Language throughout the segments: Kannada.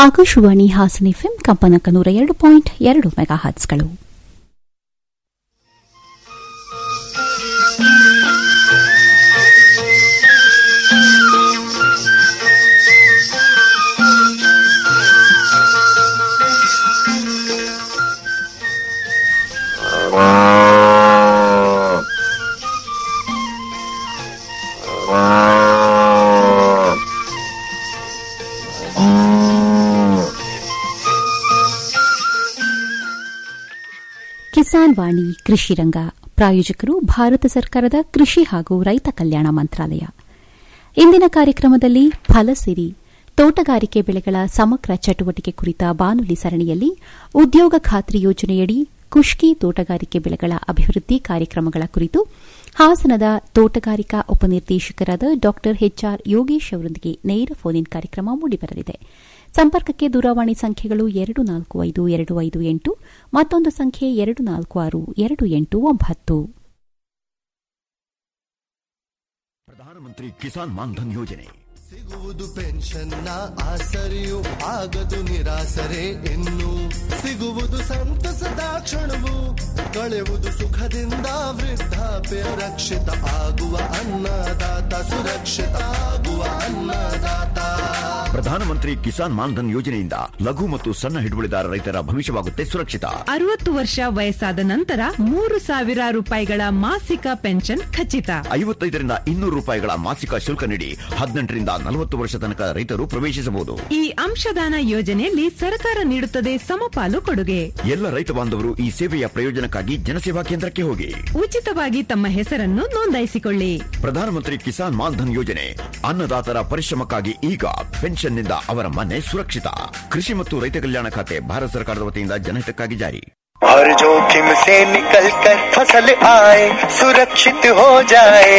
ಆಕಾಶವಾಣಿ ಹಾಸನ ಎಫ್ಎಂ ಕಂಪನಕ ನೂರ ಎರಡು ಪಾಯಿಂಟ್ ಎರಡು ಮೆಗಾ ಹರ್ಟ್ಸ್ಗಳು ಕಿಸಾನ್ ವಾಣಿ ಕೃಷಿ ರಂಗ ಪ್ರಾಯೋಜಕರು ಭಾರತ ಸರ್ಕಾರದ ಕೃಷಿ ಹಾಗೂ ರೈತ ಕಲ್ಯಾಣ ಮಂತ್ರಾಲಯ ಇಂದಿನ ಕಾರ್ಯಕ್ರಮದಲ್ಲಿ ಫಲಸಿರಿ ತೋಟಗಾರಿಕೆ ಬೆಳೆಗಳ ಸಮಗ್ರ ಚಟುವಟಿಕೆ ಕುರಿತ ಬಾನುಲಿ ಸರಣಿಯಲ್ಲಿ ಉದ್ಯೋಗ ಖಾತ್ರಿ ಯೋಜನೆಯಡಿ ಕುಷ್ಕಿ ತೋಟಗಾರಿಕೆ ಬೆಳೆಗಳ ಅಭಿವೃದ್ಧಿ ಕಾರ್ಯಕ್ರಮಗಳ ಕುರಿತು ಹಾಸನದ ತೋಟಗಾರಿಕಾ ಉಪನಿರ್ದೇಶಕರಾದ ಡಾ ಎಚ್ಆರ್ ಯೋಗೇಶ್ ಅವರೊಂದಿಗೆ ನೇರ ಫೋನ್ ಇನ್ ಕಾರ್ಯಕ್ರಮ ಮೂಡಿಬರಲಿದೆ ಸಂಪರ್ಕಕ್ಕೆ ದೂರವಾಣಿ ಸಂಖ್ಯೆಗಳು ಎರಡು ನಾಲ್ಕು ಐದು ಎರಡು ಐದು ಎಂಟು ಮತ್ತೊಂದು ಸಂಖ್ಯೆ ಎರಡು ನಾಲ್ಕು ಆರು ಎರಡು ಎಂಟು ಒಂಬತ್ತು ಪ್ರಧಾನಮಂತ್ರಿ ಕಿಸಾನ್ ಮಾನ್ಧನ್ ಯೋಜನೆ ಸಿಗುವುದು ಪೆನ್ಷನ್ನ ಆಸರೆಯು ಆಗದು ನಿರಾಸರೆ ಇನ್ನು ಸಿಗುವುದು ಸಂತಸದ ಕ್ಷಣವು ಕಳೆಯುವುದು ಸುಖದಿಂದ ವೃದ್ಧಾಪ್ಯ ರಕ್ಷಿತ ಆಗುವ ಅನ್ನದಾತ ಸುರಕ್ಷಿತ ಆಗುವ ಅನ್ನದಾತ ಪ್ರಧಾನಮಂತ್ರಿ ಕಿಸಾನ್ ಮಾನ್ಧನ್ ಯೋಜನೆಯಿಂದ ಲಘು ಮತ್ತು ಸಣ್ಣ ಹಿಡುವಳಿದಾರ ರೈತರ ಭವಿಷ್ಯವಾಗುತ್ತೆ ಸುರಕ್ಷಿತ ಅರವತ್ತು ವರ್ಷ ವಯಸ್ಸಾದ ನಂತರ ಮೂರು ಸಾವಿರ ರೂಪಾಯಿಗಳ ಮಾಸಿಕ ಪೆನ್ಷನ್ ಖಚಿತ ಐವತ್ತೈದರಿಂದ ಇನ್ನೂರು ರೂಪಾಯಿಗಳ ಮಾಸಿಕ ಶುಲ್ಕ ನೀಡಿ ಹದಿನೆಂಟರಿಂದ ನಲವತ್ತು ವರ್ಷ ತನಕ ರೈತರು ಪ್ರವೇಶಿಸಬಹುದು ಈ ಅಂಶದಾನ ಯೋಜನೆಯಲ್ಲಿ ಸರ್ಕಾರ ನೀಡುತ್ತದೆ ಸಮಪಾಲು ಕೊಡುಗೆ ಎಲ್ಲ ರೈತ ಬಾಂಧವರು ಈ ಸೇವೆಯ ಪ್ರಯೋಜನಕ್ಕಾಗಿ ಜನಸೇವಾ ಕೇಂದ್ರಕ್ಕೆ ಹೋಗಿ ಉಚಿತವಾಗಿ ತಮ್ಮ ಹೆಸರನ್ನು ನೋಂದಾಯಿಸಿಕೊಳ್ಳಿ ಪ್ರಧಾನಮಂತ್ರಿ ಕಿಸಾನ್ ಮಾನ್ಧನ್ ಯೋಜನೆ ಅನ್ನದಾತರ ಪರಿಶ್ರಮಕ್ಕಾಗಿ ಈಗ ಪೆನ್ಷನ್ನಿಂದ ಅವರ ಮನೆ ಸುರಕ್ಷಿತ ಕೃಷಿ ಮತ್ತು ರೈತ ಕಲ್ಯಾಣ ಖಾತೆ ಭಾರತ ಸರ್ಕಾರದ ವತಿಯಿಂದ ಜನಹಿತಕ್ಕಾಗಿ ಜಾರಿ हर जोखिम से निकल कर फसल आए सुरक्षित हो जाए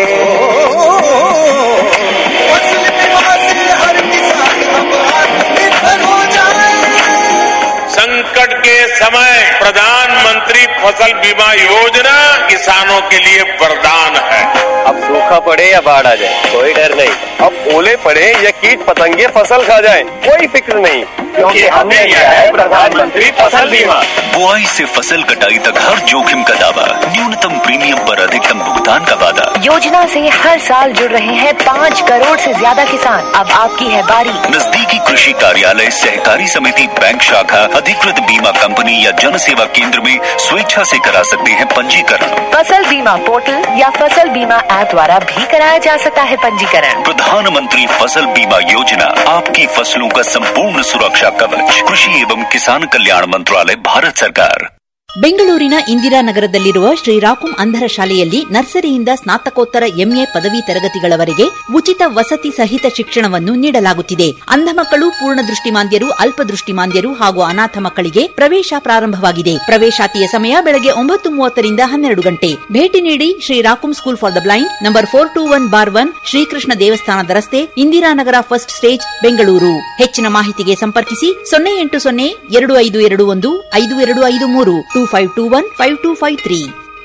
फसल बीमा से हर किसान अब आत्मनिर्भर हो जाए संकट के समय प्रधानमंत्री फसल बीमा योजना किसानों के लिए वरदान है अब सूखा पड़े या बाढ़ आ जाए कोई डर नहीं अब ओले पड़े या कीट पतंगे फसल खा जाए कोई फिक्र नहीं क्योंकि हमने लिया है प्रधानमंत्री फसल बीमा बुआई से फसल कटाई तक हर जोखिम का दावा न्यूनतम प्रीमियम पर अधिकतम भुगतान का वादा योजना से हर साल जुड़ रहे हैं पाँच करोड़ से ज्यादा किसान अब आपकी है बारी नजदीकी कृषि कार्यालय सहकारी समिति बैंक शाखा अधिकृत बीमा कंपनी या जन सेवा केंद्र में स्वेच्छा से करा सकते हैं पंजीकरण फसल बीमा पोर्टल या फसल बीमा ऐप द्वारा भी कराया जा सकता है पंजीकरण प्रधानमंत्री फसल बीमा योजना आपकी फसलों का संपूर्ण सुरक्षा कवच कृषि एवं किसान कल्याण मंत्रालय भारत सरकार ಬೆಂಗಳೂರಿನ ಇಂದಿರಾನಗರದಲ್ಲಿರುವ ಶ್ರೀರಾಕುಂ ಅಂಧರ ಶಾಲೆಯಲ್ಲಿ ನರ್ಸರಿಯಿಂದ ಸ್ನಾತಕೋತ್ತರ ಎಂಎ ಪದವಿ ತರಗತಿಗಳವರೆಗೆ ಉಚಿತ ವಸತಿ ಸಹಿತ ಶಿಕ್ಷಣವನ್ನು ನೀಡಲಾಗುತ್ತಿದೆ ಅಂಧ ಮಕ್ಕಳು ಪೂರ್ಣ ದೃಷ್ಟಿಮಾಂದ್ಯರು ಅಲ್ಪದೃಷ್ಟಿಮಾಂದ್ಯರು ಹಾಗೂ ಅನಾಥ ಮಕ್ಕಳಿಗೆ ಪ್ರವೇಶ ಪ್ರಾರಂಭವಾಗಿದೆ ಪ್ರವೇಶಾತಿಯ ಸಮಯ ಬೆಳಗ್ಗೆ ಒಂಬತ್ತು ಮೂವತ್ತರಿಂದ ಹನ್ನೆರಡು ಗಂಟೆ ಭೇಟಿ ನೀಡಿ ಶ್ರೀರಾಕುಂ school for the blind number four two one bar one Srikrishna ದೇವಸ್ಥಾನದ ರಸ್ತೆ ಇಂದಿರಾನಗರ ಫಸ್ಟ್ ಸ್ಟೇಜ್ ಬೆಂಗಳೂರು ಹೆಚ್ಚಿನ ಮಾಹಿತಿಗೆ ಸಂಪರ್ಕಿಸಿ ಸೊನ್ನೆ ಎಂಟು ಸೊನ್ನೆ ಎರಡು ಐದು ಎರಡು ಒಂದು ಐದು ಎರಡು ಐದು ಮೂರು two five two one five two five three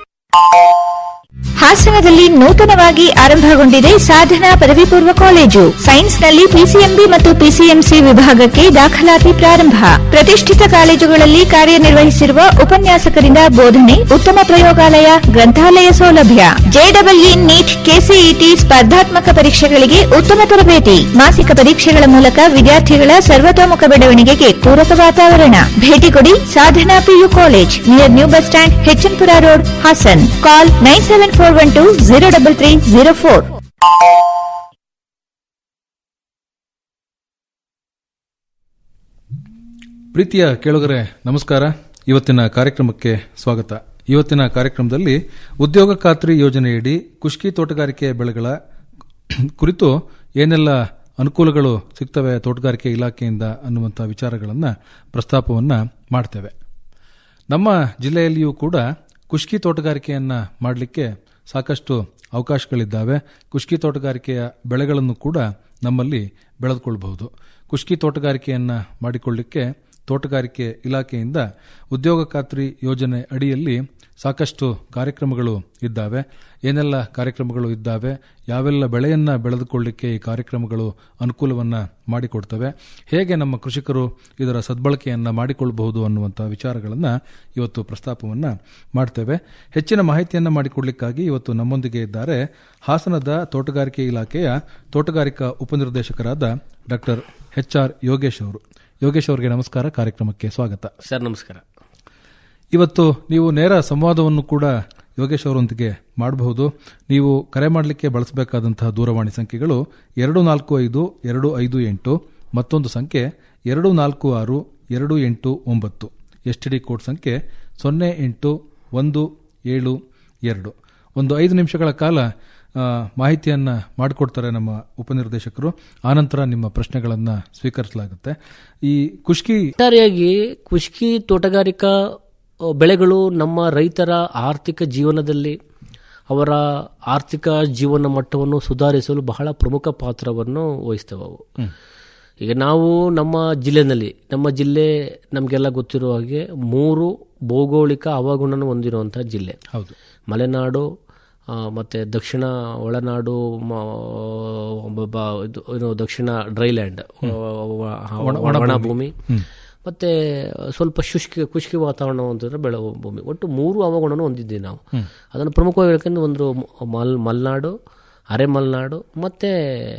ಹಾಸನದಲ್ಲಿ ನೂತನವಾಗಿ ಆರಂಭಗೊಂಡಿದೆ ಸಾಧನಾ ಪದವಿ ಪೂರ್ವ ಕಾಲೇಜು ಸೈನ್ಸ್ನಲ್ಲಿ ಪಿಸಿಎಂಬಿ ಮತ್ತು ಪಿಸಿಎಂಸಿ ವಿಭಾಗಕ್ಕೆ ದಾಖಲಾತಿ ಪ್ರಾರಂಭ ಪ್ರತಿಷ್ಠಿತ ಕಾಲೇಜುಗಳಲ್ಲಿ ಕಾರ್ಯನಿರ್ವಹಿಸಿರುವ ಉಪನ್ಯಾಸಕರಿಂದ ಬೋಧನೆ ಉತ್ತಮ ಪ್ರಯೋಗಾಲಯ ಗ್ರಂಥಾಲಯ ಸೌಲಭ್ಯ ಜೆಡಬ್ಲ್ಇ ನೀಟ್ ಕೆಸಿಇಟಿ ಸ್ಪರ್ಧಾತ್ಮಕ ಪರೀಕ್ಷೆಗಳಿಗೆ ಉತ್ತಮ ತರಬೇತಿ ಮಾಸಿಕ ಪರೀಕ್ಷೆಗಳ ಮೂಲಕ ವಿದ್ಯಾರ್ಥಿಗಳ ಸರ್ವತೋಮುಖ ಬೆಳವಣಿಗೆಗೆ ಪೂರಕ ವಾತಾವರಣ ಭೇಟಿ ಕೊಡಿ Sadhana PU college near new bus stand HN Pura road Hassan call nine seven four one two zero double three zero four ಪ್ರೀತಿಯ ಕೇಳುಗರೆ ನಮಸ್ಕಾರ ಇವತ್ತಿನ ಕಾರ್ಯಕ್ರಮಕ್ಕೆ ಸ್ವಾಗತ ಇವತ್ತಿನ ಕಾರ್ಯಕ್ರಮದಲ್ಲಿ ಉದ್ಯೋಗ ಖಾತ್ರಿ ಯೋಜನೆಯಡಿ ಕುಷ್ಕಿ ತೋಟಗಾರಿಕೆ ಬೆಳೆಗಳ ಕುರಿತು ಏನೆಲ್ಲ ಅನುಕೂಲಗಳು ಸಿಗ್ತವೆ ತೋಟಗಾರಿಕೆ ಇಲಾಖೆಯಿಂದ ಅನ್ನುವಂಥ ವಿಚಾರಗಳನ್ನು ಪ್ರಸ್ತಾಪವನ್ನು ಮಾಡ್ತೇವೆ ನಮ್ಮ ಜಿಲ್ಲೆಯಲ್ಲಿಯೂ ಕೂಡ ಕುಷ್ಕಿ ತೋಟಗಾರಿಕೆಯನ್ನು ಮಾಡಲಿಕ್ಕೆ ಸಾಕಷ್ಟು ಅವಕಾಶಗಳಿದ್ದಾವೆ ಕುಷ್ಕಿ ತೋಟಗಾರಿಕೆಯ ಬೆಳೆಗಳನ್ನು ಕೂಡ ನಮ್ಮಲ್ಲಿ ಬೆಳೆದುಕೊಳ್ಬಹುದು ಕುಷ್ಕಿ ತೋಟಗಾರಿಕೆಯನ್ನು ಮಾಡಿಕೊಳ್ಳಿಕ್ಕೆ ತೋಟಗಾರಿಕೆ ಇಲಾಖೆಯಿಂದ ಉದ್ಯೋಗ ಖಾತ್ರಿ ಯೋಜನೆ ಅಡಿಯಲ್ಲಿ ಸಾಕಷ್ಟು ಕಾರ್ಯಕ್ರಮಗಳು ಇದ್ದಾವೆ ಏನೆಲ್ಲ ಕಾರ್ಯಕ್ರಮಗಳು ಇದ್ದಾವೆ ಯಾವೆಲ್ಲ ಬೆಳೆಯನ್ನ ಬೆಳೆದುಕೊಳ್ಳಿಕ್ಕೆ ಈ ಕಾರ್ಯಕ್ರಮಗಳು ಅನುಕೂಲವನ್ನ ಮಾಡಿಕೊಡ್ತವೆ ಹೇಗೆ ನಮ್ಮ ಕೃಷಿಕರು ಇದರ ಸದ್ಬಳಕೆಯನ್ನ ಮಾಡಿಕೊಳ್ಳಬಹುದು ಅನ್ನುವಂಥ ವಿಚಾರಗಳನ್ನ ಇವತ್ತು ಪ್ರಸ್ತಾಪವನ್ನ ಮಾಡ್ತೇವೆ ಹೆಚ್ಚಿನ ಮಾಹಿತಿಯನ್ನ ಮಾಡಿಕೊಡ್ಲಿಕ್ಕಾಗಿ ಇವತ್ತು ನಮ್ಮೊಂದಿಗೆ ಇದ್ದಾರೆ ಹಾಸನದ ತೋಟಗಾರಿಕೆ ಇಲಾಖೆಯ ತೋಟಗಾರಿಕಾ ಉಪನಿರ್ದೇಶಕರಾದ ಡಾಕ್ಟರ್ ಎಚ್ ಆರ್ ಯೋಗೇಶ್ ಅವರು ಯೋಗೇಶ್ ಅವರಿಗೆ ನಮಸ್ಕಾರ ಕಾರ್ಯಕ್ರಮಕ್ಕೆ ಸ್ವಾಗತ ಸರ್ ನಮಸ್ಕಾರ ಇವತ್ತು ನೀವು ನೇರ ಸಂವಾದವನ್ನು ಕೂಡ ಯೋಗೇಶ್ ಅವರೊಂದಿಗೆ ಮಾಡಬಹುದು ನೀವು ಕರೆ ಮಾಡಲಿಕ್ಕೆ ಬಳಸಬೇಕಾದಂತಹ ದೂರವಾಣಿ ಸಂಖ್ಯೆಗಳು ಎರಡು ನಾಲ್ಕು ಐದು ಎರಡು ಐದು ಎಂಟು ಮತ್ತೊಂದು ಸಂಖ್ಯೆ ಎರಡು ನಾಲ್ಕು ಆರು ಎರಡು ಎಂಟು ಒಂಬತ್ತು ಎಸ್ ಟಿ ಡಿ ಕೋಡ್ ಸಂಖ್ಯೆ ಸೊನ್ನೆ ಎಂಟು ಒಂದು ಏಳು ಎರಡು ಒಂದು ಐದು ನಿಮಿಷಗಳ ಕಾಲ ಆ, ಮಾಹಿತಿಯನ್ನ ಮಾಡಿಕೊಡ್ತಾರೆ ನಮ್ಮ ಉಪನಿರ್ದೇಶಕರು ಆನಂತರ ನಿಮ್ಮ ಪ್ರಶ್ನೆಗಳನ್ನು ಸ್ವೀಕರಿಸಲಾಗುತ್ತೆ ಈ ಖುಷ್ಕಿ ಒಟ್ಟಾರೆಯಾಗಿ ಕುಷ್ಕಿ ತೋಟಗಾರಿಕಾ ಅ, ಬೆಳೆಗಳು ನಮ್ಮ ರೈತರ ಆರ್ಥಿಕ ಜೀವನದಲ್ಲಿ ಅವರ ಆರ್ಥಿಕ ಜೀವನ ಮಟ್ಟವನ್ನು ಸುಧಾರಿಸಲು ಬಹಳ ಪ್ರಮುಖ ಪಾತ್ರವನ್ನು ವಹಿಸ್ತವೆ ಅವು ಈಗ ನಾವು ನಮ್ಮ ಜಿಲ್ಲೆನಲ್ಲಿ ನಮ್ಮ ಜಿಲ್ಲೆ ನಮಗೆಲ್ಲ ಗೊತ್ತಿರೋ ಹಾಗೆ ಮೂರು ಭೌಗೋಳಿಕ ಹವಾಗುಣನ ಹೊಂದಿರುವಂತಹ ಜಿಲ್ಲೆ ಹೌದು ಮಲೆನಾಡು ಆ, ಮತ್ತೆ ದಕ್ಷಿಣ ಒಳನಾಡು ಮ- ಬ- ಬ- ಇದು ಏನು ದಕ್ಷಿಣ ಡ್ರೈಲ್ಯಾಂಡ್ ಒಣ- ಒಣ ಒಣ ಭೂಮಿ. ಭೂಮಿ ಮತ್ತೆ ಸ್ವಲ್ಪ ಶುಷ್ಕ ಖುಷ್ಕಿ ವಾತಾವರಣ ಹೊಂದಿದ್ರೆ ಬೆಳೆ ಭೂಮಿ ಒಟ್ಟು ಮೂರು ಹವಾಗುಣವನ್ನು ಹೊಂದಿದ್ದೀವಿ ನಾವು ಅದನ್ನು ಪ್ರಮುಖವಾಗಿ ಹೇಳ್ಕೊಂಡು ಒಂದು ಮಲ್ ಮಲೆನಾಡು ಅರೆ ಮಲೆನಾಡು ಮತ್ತೆ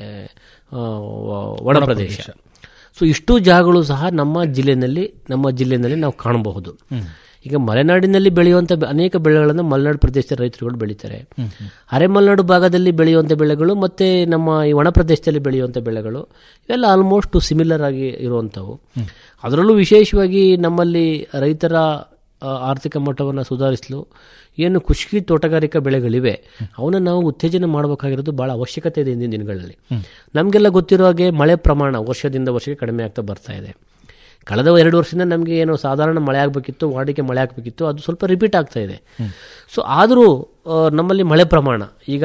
ಆ, ವ- ಒಣ ಪ್ರದೇಶ ಸೊ ಇಷ್ಟು ಜಾಗಗಳು ಸಹ ನಮ್ಮ ಜಿಲ್ಲೆಯಲ್ಲಿ ನಮ್ಮ ಜಿಲ್ಲೆಯಲ್ಲಿ ನಾವು ಕಾಣಬಹುದು ಈಗ ಮಲೆನಾಡಿನಲ್ಲಿ ಬೆಳೆಯುವಂಥ ಬೆ- ಅನೇಕ ಬೆಳೆಗಳನ್ನು ಮಲೆನಾಡು ಪ್ರದೇಶದ ರೈತರುಗಳು ಬೆಳೀತಾರೆ ಅರೆ ಮಲೆನಾಡು ಭಾಗದಲ್ಲಿ ಬೆಳೆಯುವಂಥ ಬೆಳೆಗಳು ಮತ್ತೆ ನಮ್ಮ ಈ ಒಣ ಪ್ರದೇಶದಲ್ಲಿ ಬೆಳೆಯುವಂಥ ಬೆಳೆಗಳು ಇವೆಲ್ಲ ಆಲ್ಮೋಸ್ಟ್ ಸಿಮಿಲರ್ ಆಗಿ ಇರುವಂಥವು ಅದರಲ್ಲೂ ವಿಶೇಷವಾಗಿ ನಮ್ಮಲ್ಲಿ ರೈತರ ಆ, ಆರ್ಥಿಕ ಮಟ್ಟವನ್ನು ಸುಧಾರಿಸಲು ಏನು ಖುಷ್ಕಿ ತೋಟಗಾರಿಕಾ ಬೆಳೆಗಳಿವೆ ಅವನ್ನ ನಾವು ಉತ್ತೇಜನ ಮಾಡಬೇಕಾಗಿರೋದು ಬಹಳ ಅವಶ್ಯಕತೆ ಇದೆ ಇಂದಿನ ದಿನಗಳಲ್ಲಿ ನಮಗೆಲ್ಲ ಗೊತ್ತಿರೋ ಹಾಗೆ ಮಳೆ ಪ್ರಮಾಣ ವರ್ಷದಿಂದ ವರ್ಷಕ್ಕೆ ಕಡಿಮೆ ಆಗ್ತಾ ಬರ್ತಾ ಇದೆ ಕಳೆದ ಎರಡು ವರ್ಷದಿಂದ ನಮಗೆ ಏನು ಸಾಧಾರಣ ಮಳೆ ಆಗಬೇಕಿತ್ತು ವಾಡಿಕೆ ಮಳೆ ಆಗಬೇಕಿತ್ತು ಅದು ಸ್ವಲ್ಪ ರಿಪೀಟ್ ಆಗ್ತಾ ಇದೆ ಸೊ ಆದರೂ ನಮ್ಮಲ್ಲಿ ಮಳೆ ಪ್ರಮಾಣ ಈಗ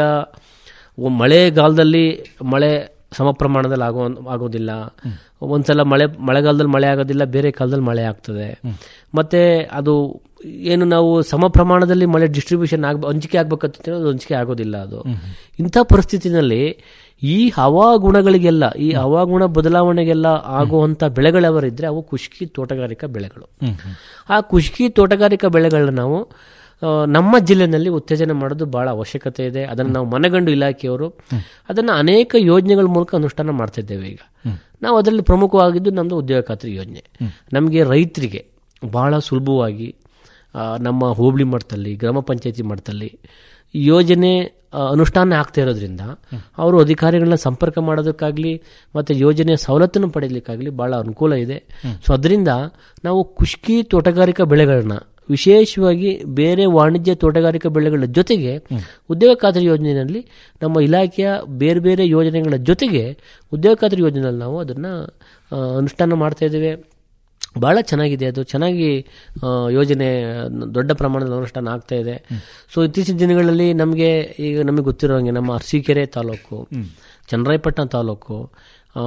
ಒ- ಮಳೆಗಾಲದಲ್ಲಿ ಮಳೆ ಸಮ ಪ್ರಮಾಣದಲ್ಲಿ ಆಗೋ ಆಗೋದಿಲ್ಲ ಒಂದ್ಸಲ ಮಳೆ ಮಳೆಗಾಲದಲ್ಲಿ ಮಳೆ ಆಗೋದಿಲ್ಲ ಬೇರೆ ಕಾಲದಲ್ಲಿ ಮಳೆ ಆಗ್ತದೆ ಮತ್ತೆ ಅದು ಏನು ನಾವು ಸಮ ಪ್ರಮಾಣದಲ್ಲಿ ಮಳೆ ಡಿಸ್ಟ್ರಿಬ್ಯೂಷನ್ ಆಗ ಹಂಚಿಕೆ ಆಗ್ಬೇಕಂತ ಅದು ಹಂಚಿಕೆ ಆಗೋದಿಲ್ಲ ಅದು ಇಂಥ ಪರಿಸ್ಥಿತಿನಲ್ಲಿ ಈ ಹವಾಗುಣಗಳಿಗೆಲ್ಲ ಈ ಹವಾಗುಣ ಬದಲಾವಣೆಗೆಲ್ಲ ಆಗುವಂಥ ಬೆಳೆಗಳವರಿದ್ರೆ ಅವು ಖುಷ್ಕಿ ತೋಟಗಾರಿಕಾ ಬೆಳೆಗಳು ಆ ಖುಷ್ಕಿ ತೋಟಗಾರಿಕಾ ಬೆಳೆಗಳನ್ನ ನಾವು ಆ, ನಮ್ಮ ಜಿಲ್ಲೆನಲ್ಲಿ ಉತ್ತೇಜನ ಮಾಡೋದು ಬಹಳ ಅವಶ್ಯಕತೆ ಇದೆ ಅದನ್ನು ನಾವು ಮನಗಂಡು ಇಲಾಖೆಯವರು ಅದನ್ನು ಅನೇಕ ಯೋಜನೆಗಳ ಮೂಲಕ ಅನುಷ್ಠಾನ ಮಾಡ್ತಾ ಇದ್ದೇವೆ ಈಗ ನಾವು ಅದರಲ್ಲಿ ಪ್ರಮುಖವಾಗಿದ್ದು ನಮ್ಮದು ಉದ್ಯೋಗ ಖಾತ್ರಿ ಯೋಜನೆ ನಮಗೆ ರೈತರಿಗೆ ಬಹಳ ಸುಲಭವಾಗಿ ಆ, ನಮ್ಮ ಹೋಬಳಿ ಮಟ್ಟದಲ್ಲಿ ಗ್ರಾಮ ಪಂಚಾಯತಿ ಮಟ್ಟದಲ್ಲಿ ಈ ಯೋಜನೆ ಆ, ಅನುಷ್ಠಾನ ಆಗ್ತಾ ಇರೋದ್ರಿಂದ ಅವರು ಅಧಿಕಾರಿಗಳನ್ನ ಸಂಪರ್ಕ ಮಾಡೋದಕ್ಕಾಗಲಿ ಮತ್ತು ಯೋಜನೆಯ ಸವಲತ್ತನ್ನು ಪಡೆಯಲಿಕ್ಕಾಗಲಿ ಭಾಳ ಅನುಕೂಲ ಇದೆ ಸೊ ಅದರಿಂದ ನಾವು ಖುಷ್ಕಿ ತೋಟಗಾರಿಕಾ ಬೆಳೆಗಳನ್ನ ವಿಶೇಷವಾಗಿ ಬೇರೆ ವಾಣಿಜ್ಯ ತೋಟಗಾರಿಕಾ ಬೆಳೆಗಳ ಜೊತೆಗೆ ಉದ್ಯೋಗ ಖಾತ್ರಿ ಯೋಜನೆಯಲ್ಲಿ ನಮ್ಮ ಇಲಾಖೆಯ ಬೇರೆ ಬೇರೆ ಯೋಜನೆಗಳ ಜೊತೆಗೆ ಉದ್ಯೋಗ ಖಾತ್ರಿ ಯೋಜನೆಯಲ್ಲಿ ನಾವು ಅದನ್ನು ಅನುಷ್ಠಾನ ಮಾಡ್ತಾ ಇದ್ದೇವೆ ಭಾಳ ಚೆನ್ನಾಗಿದೆ ಅದು ಚೆನ್ನಾಗಿ ಆ, ಯೋಜನೆ ದೊಡ್ಡ ಪ್ರಮಾಣದಲ್ಲಿ ಅನುಷ್ಠಾನ ಆಗ್ತಾ ಇದೆ ಸೊ ಇತ್ತೀಚಿನ ದಿನಗಳಲ್ಲಿ ನಮಗೆ ಈಗ ನಮಗೆ ಗೊತ್ತಿರೋ ಹಾಗೆ ನಮ್ಮ ಅರಸೀಕೆರೆ ತಾಲೂಕು ಚನ್ನರಾಯಪಟ್ಟಣ ತಾಲೂಕು ಆ,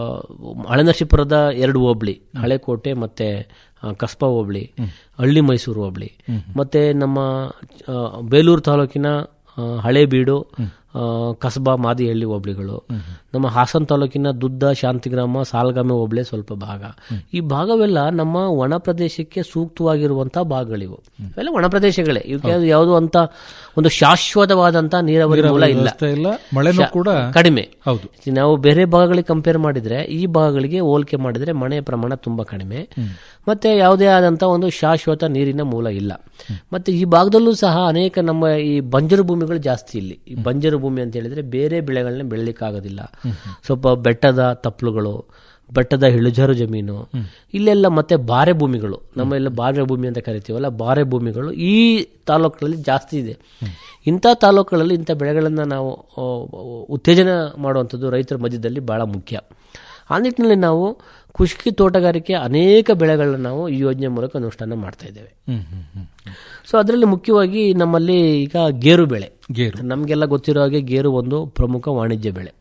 ಹಳೆನರಸೀಪುರದ ಎರಡು ಹೋಬಳಿ ಹಳೆಕೋಟೆ ಮತ್ತೆ ಆ, ಕಸ್ಬಾ ಹೋಬಳಿ ಹಳ್ಳಿ ಮೈಸೂರು ಹೋಬಳಿ ಮತ್ತೆ ನಮ್ಮ ಆ, ಬೇಲೂರು ತಾಲೂಕಿನ ಆ, ಹಳೇಬೀಡು ಆ, ಕಸ್ಬಾ ಮಾದಿಹಳ್ಳಿ ಹೋಬಳಿಗಳು ನಮ್ಮ ಹಾಸನ ತಾಲೂಕಿನ ದುದ್ದ ಶಾಂತಿಗ್ರಾಮ ಸಾಲ್ಗಾಮೆ ಹೋಬಳಿ ಸ್ವಲ್ಪ ಭಾಗ ಈ ಭಾಗವೆಲ್ಲ ನಮ್ಮ ಒಣ ಪ್ರದೇಶಕ್ಕೆ ಸೂಕ್ತವಾಗಿರುವಂತಹ ಭಾಗಗಳಿವು ಇವೆಲ್ಲ ಒಣ ಪ್ರದೇಶಗಳೇ ಇವಕ್ಕೆ ಯಾವುದೋ ಅಂತ ಒಂದು ಶಾಶ್ವತವಾದಂತ ನೀರಾವರಿ ಮೂಲ ಇಲ್ಲ ವ್ಯವಸ್ಥೆ ಇಲ್ಲ ಮಳೆನೂ ಶಾ- ಕೂಡ ಕಡಿಮೆ ಹೌದು ನಾವು ಬೇರೆ ಭಾಗಗಳಿಗೆ ಕಂಪೇರ್ ಮಾಡಿದ್ರೆ ಈ ಭಾಗಗಳಿಗೆ ಹೋಲಿಕೆ ಮಾಡಿದ್ರೆ ಮಳೆಯ ಪ್ರಮಾಣ ತುಂಬಾ ಕಡಿಮೆ ಮತ್ತೆ ಯಾವುದೇ ಆದಂತ ಒಂದು ಶಾಶ್ವತ ನೀರಿನ ಮೂಲ ಇಲ್ಲ ಮತ್ತೆ ಈ ಭಾಗದಲ್ಲೂ ಸಹ ಅನೇಕ ನಮ್ಮ ಈ ಬಂಜರು ಭೂಮಿಗಳು ಜಾಸ್ತಿ ಇಲ್ಲಿ ಈ ಬಂಜರು ಭೂಮಿ ಅಂತ ಹೇಳಿದ್ರೆ ಬೇರೆ ಬೆಳೆಗಳನ್ನ ಬೆಳಲಿಕ್ಕಾಗೋದಿಲ್ಲ ಸ್ವಲ್ಪ ಬೆಟ್ಟದ ತಪ್ಪಲುಗಳು ಬೆಟ್ಟದ ಇಳಿಜಾರು ಜಮೀನು ಇಲ್ಲೆಲ್ಲ ಮತ್ತೆ ಬಾರೆ ಭೂಮಿಗಳು ನಮ್ಮ ಎಲ್ಲ ಬಾರೆ ಭೂಮಿ ಅಂತ ಕರಿತೀವಲ್ಲ ಬಾರೆ ಭೂಮಿಗಳು ಈ ತಾಲೂಕುಗಳಲ್ಲಿ ಜಾಸ್ತಿ ಇದೆ ಇಂಥ ತಾಲೂಕುಗಳಲ್ಲಿ ಇಂಥ ಬೆಳೆಗಳನ್ನು ನಾವು ಆ, ಉತ್ತೇಜನ ಮಾಡುವಂಥದ್ದು ರೈತರ ಮಧ್ಯದಲ್ಲಿ ಬಹಳ ಮುಖ್ಯ ಆ ನಿಟ್ಟಿನಲ್ಲಿ ನಾವು ಖುಷ್ಕಿ ತೋಟಗಾರಿಕೆ ಅನೇಕ ಬೆಳೆಗಳನ್ನ ನಾವು ಈ ಯೋಜನೆ ಮೂಲಕ ಅನುಷ್ಠಾನ ಮಾಡ್ತಾ ಇದ್ದೇವೆ ಹ್ಮ್ ಹ್ಮ್ ಹ್ಮ್ ಸೊ ಅದರಲ್ಲಿ ಮುಖ್ಯವಾಗಿ ನಮ್ಮಲ್ಲಿ ಈಗ ಗೇರು ಬೆಳೆ ಗೇರು ನಮಗೆಲ್ಲ ಗೊತ್ತಿರೋ ಹಾಗೆ ಗೇರು ಒಂದು ಪ್ರಮುಖ ವಾಣಿಜ್ಯ ಬೆಳೆ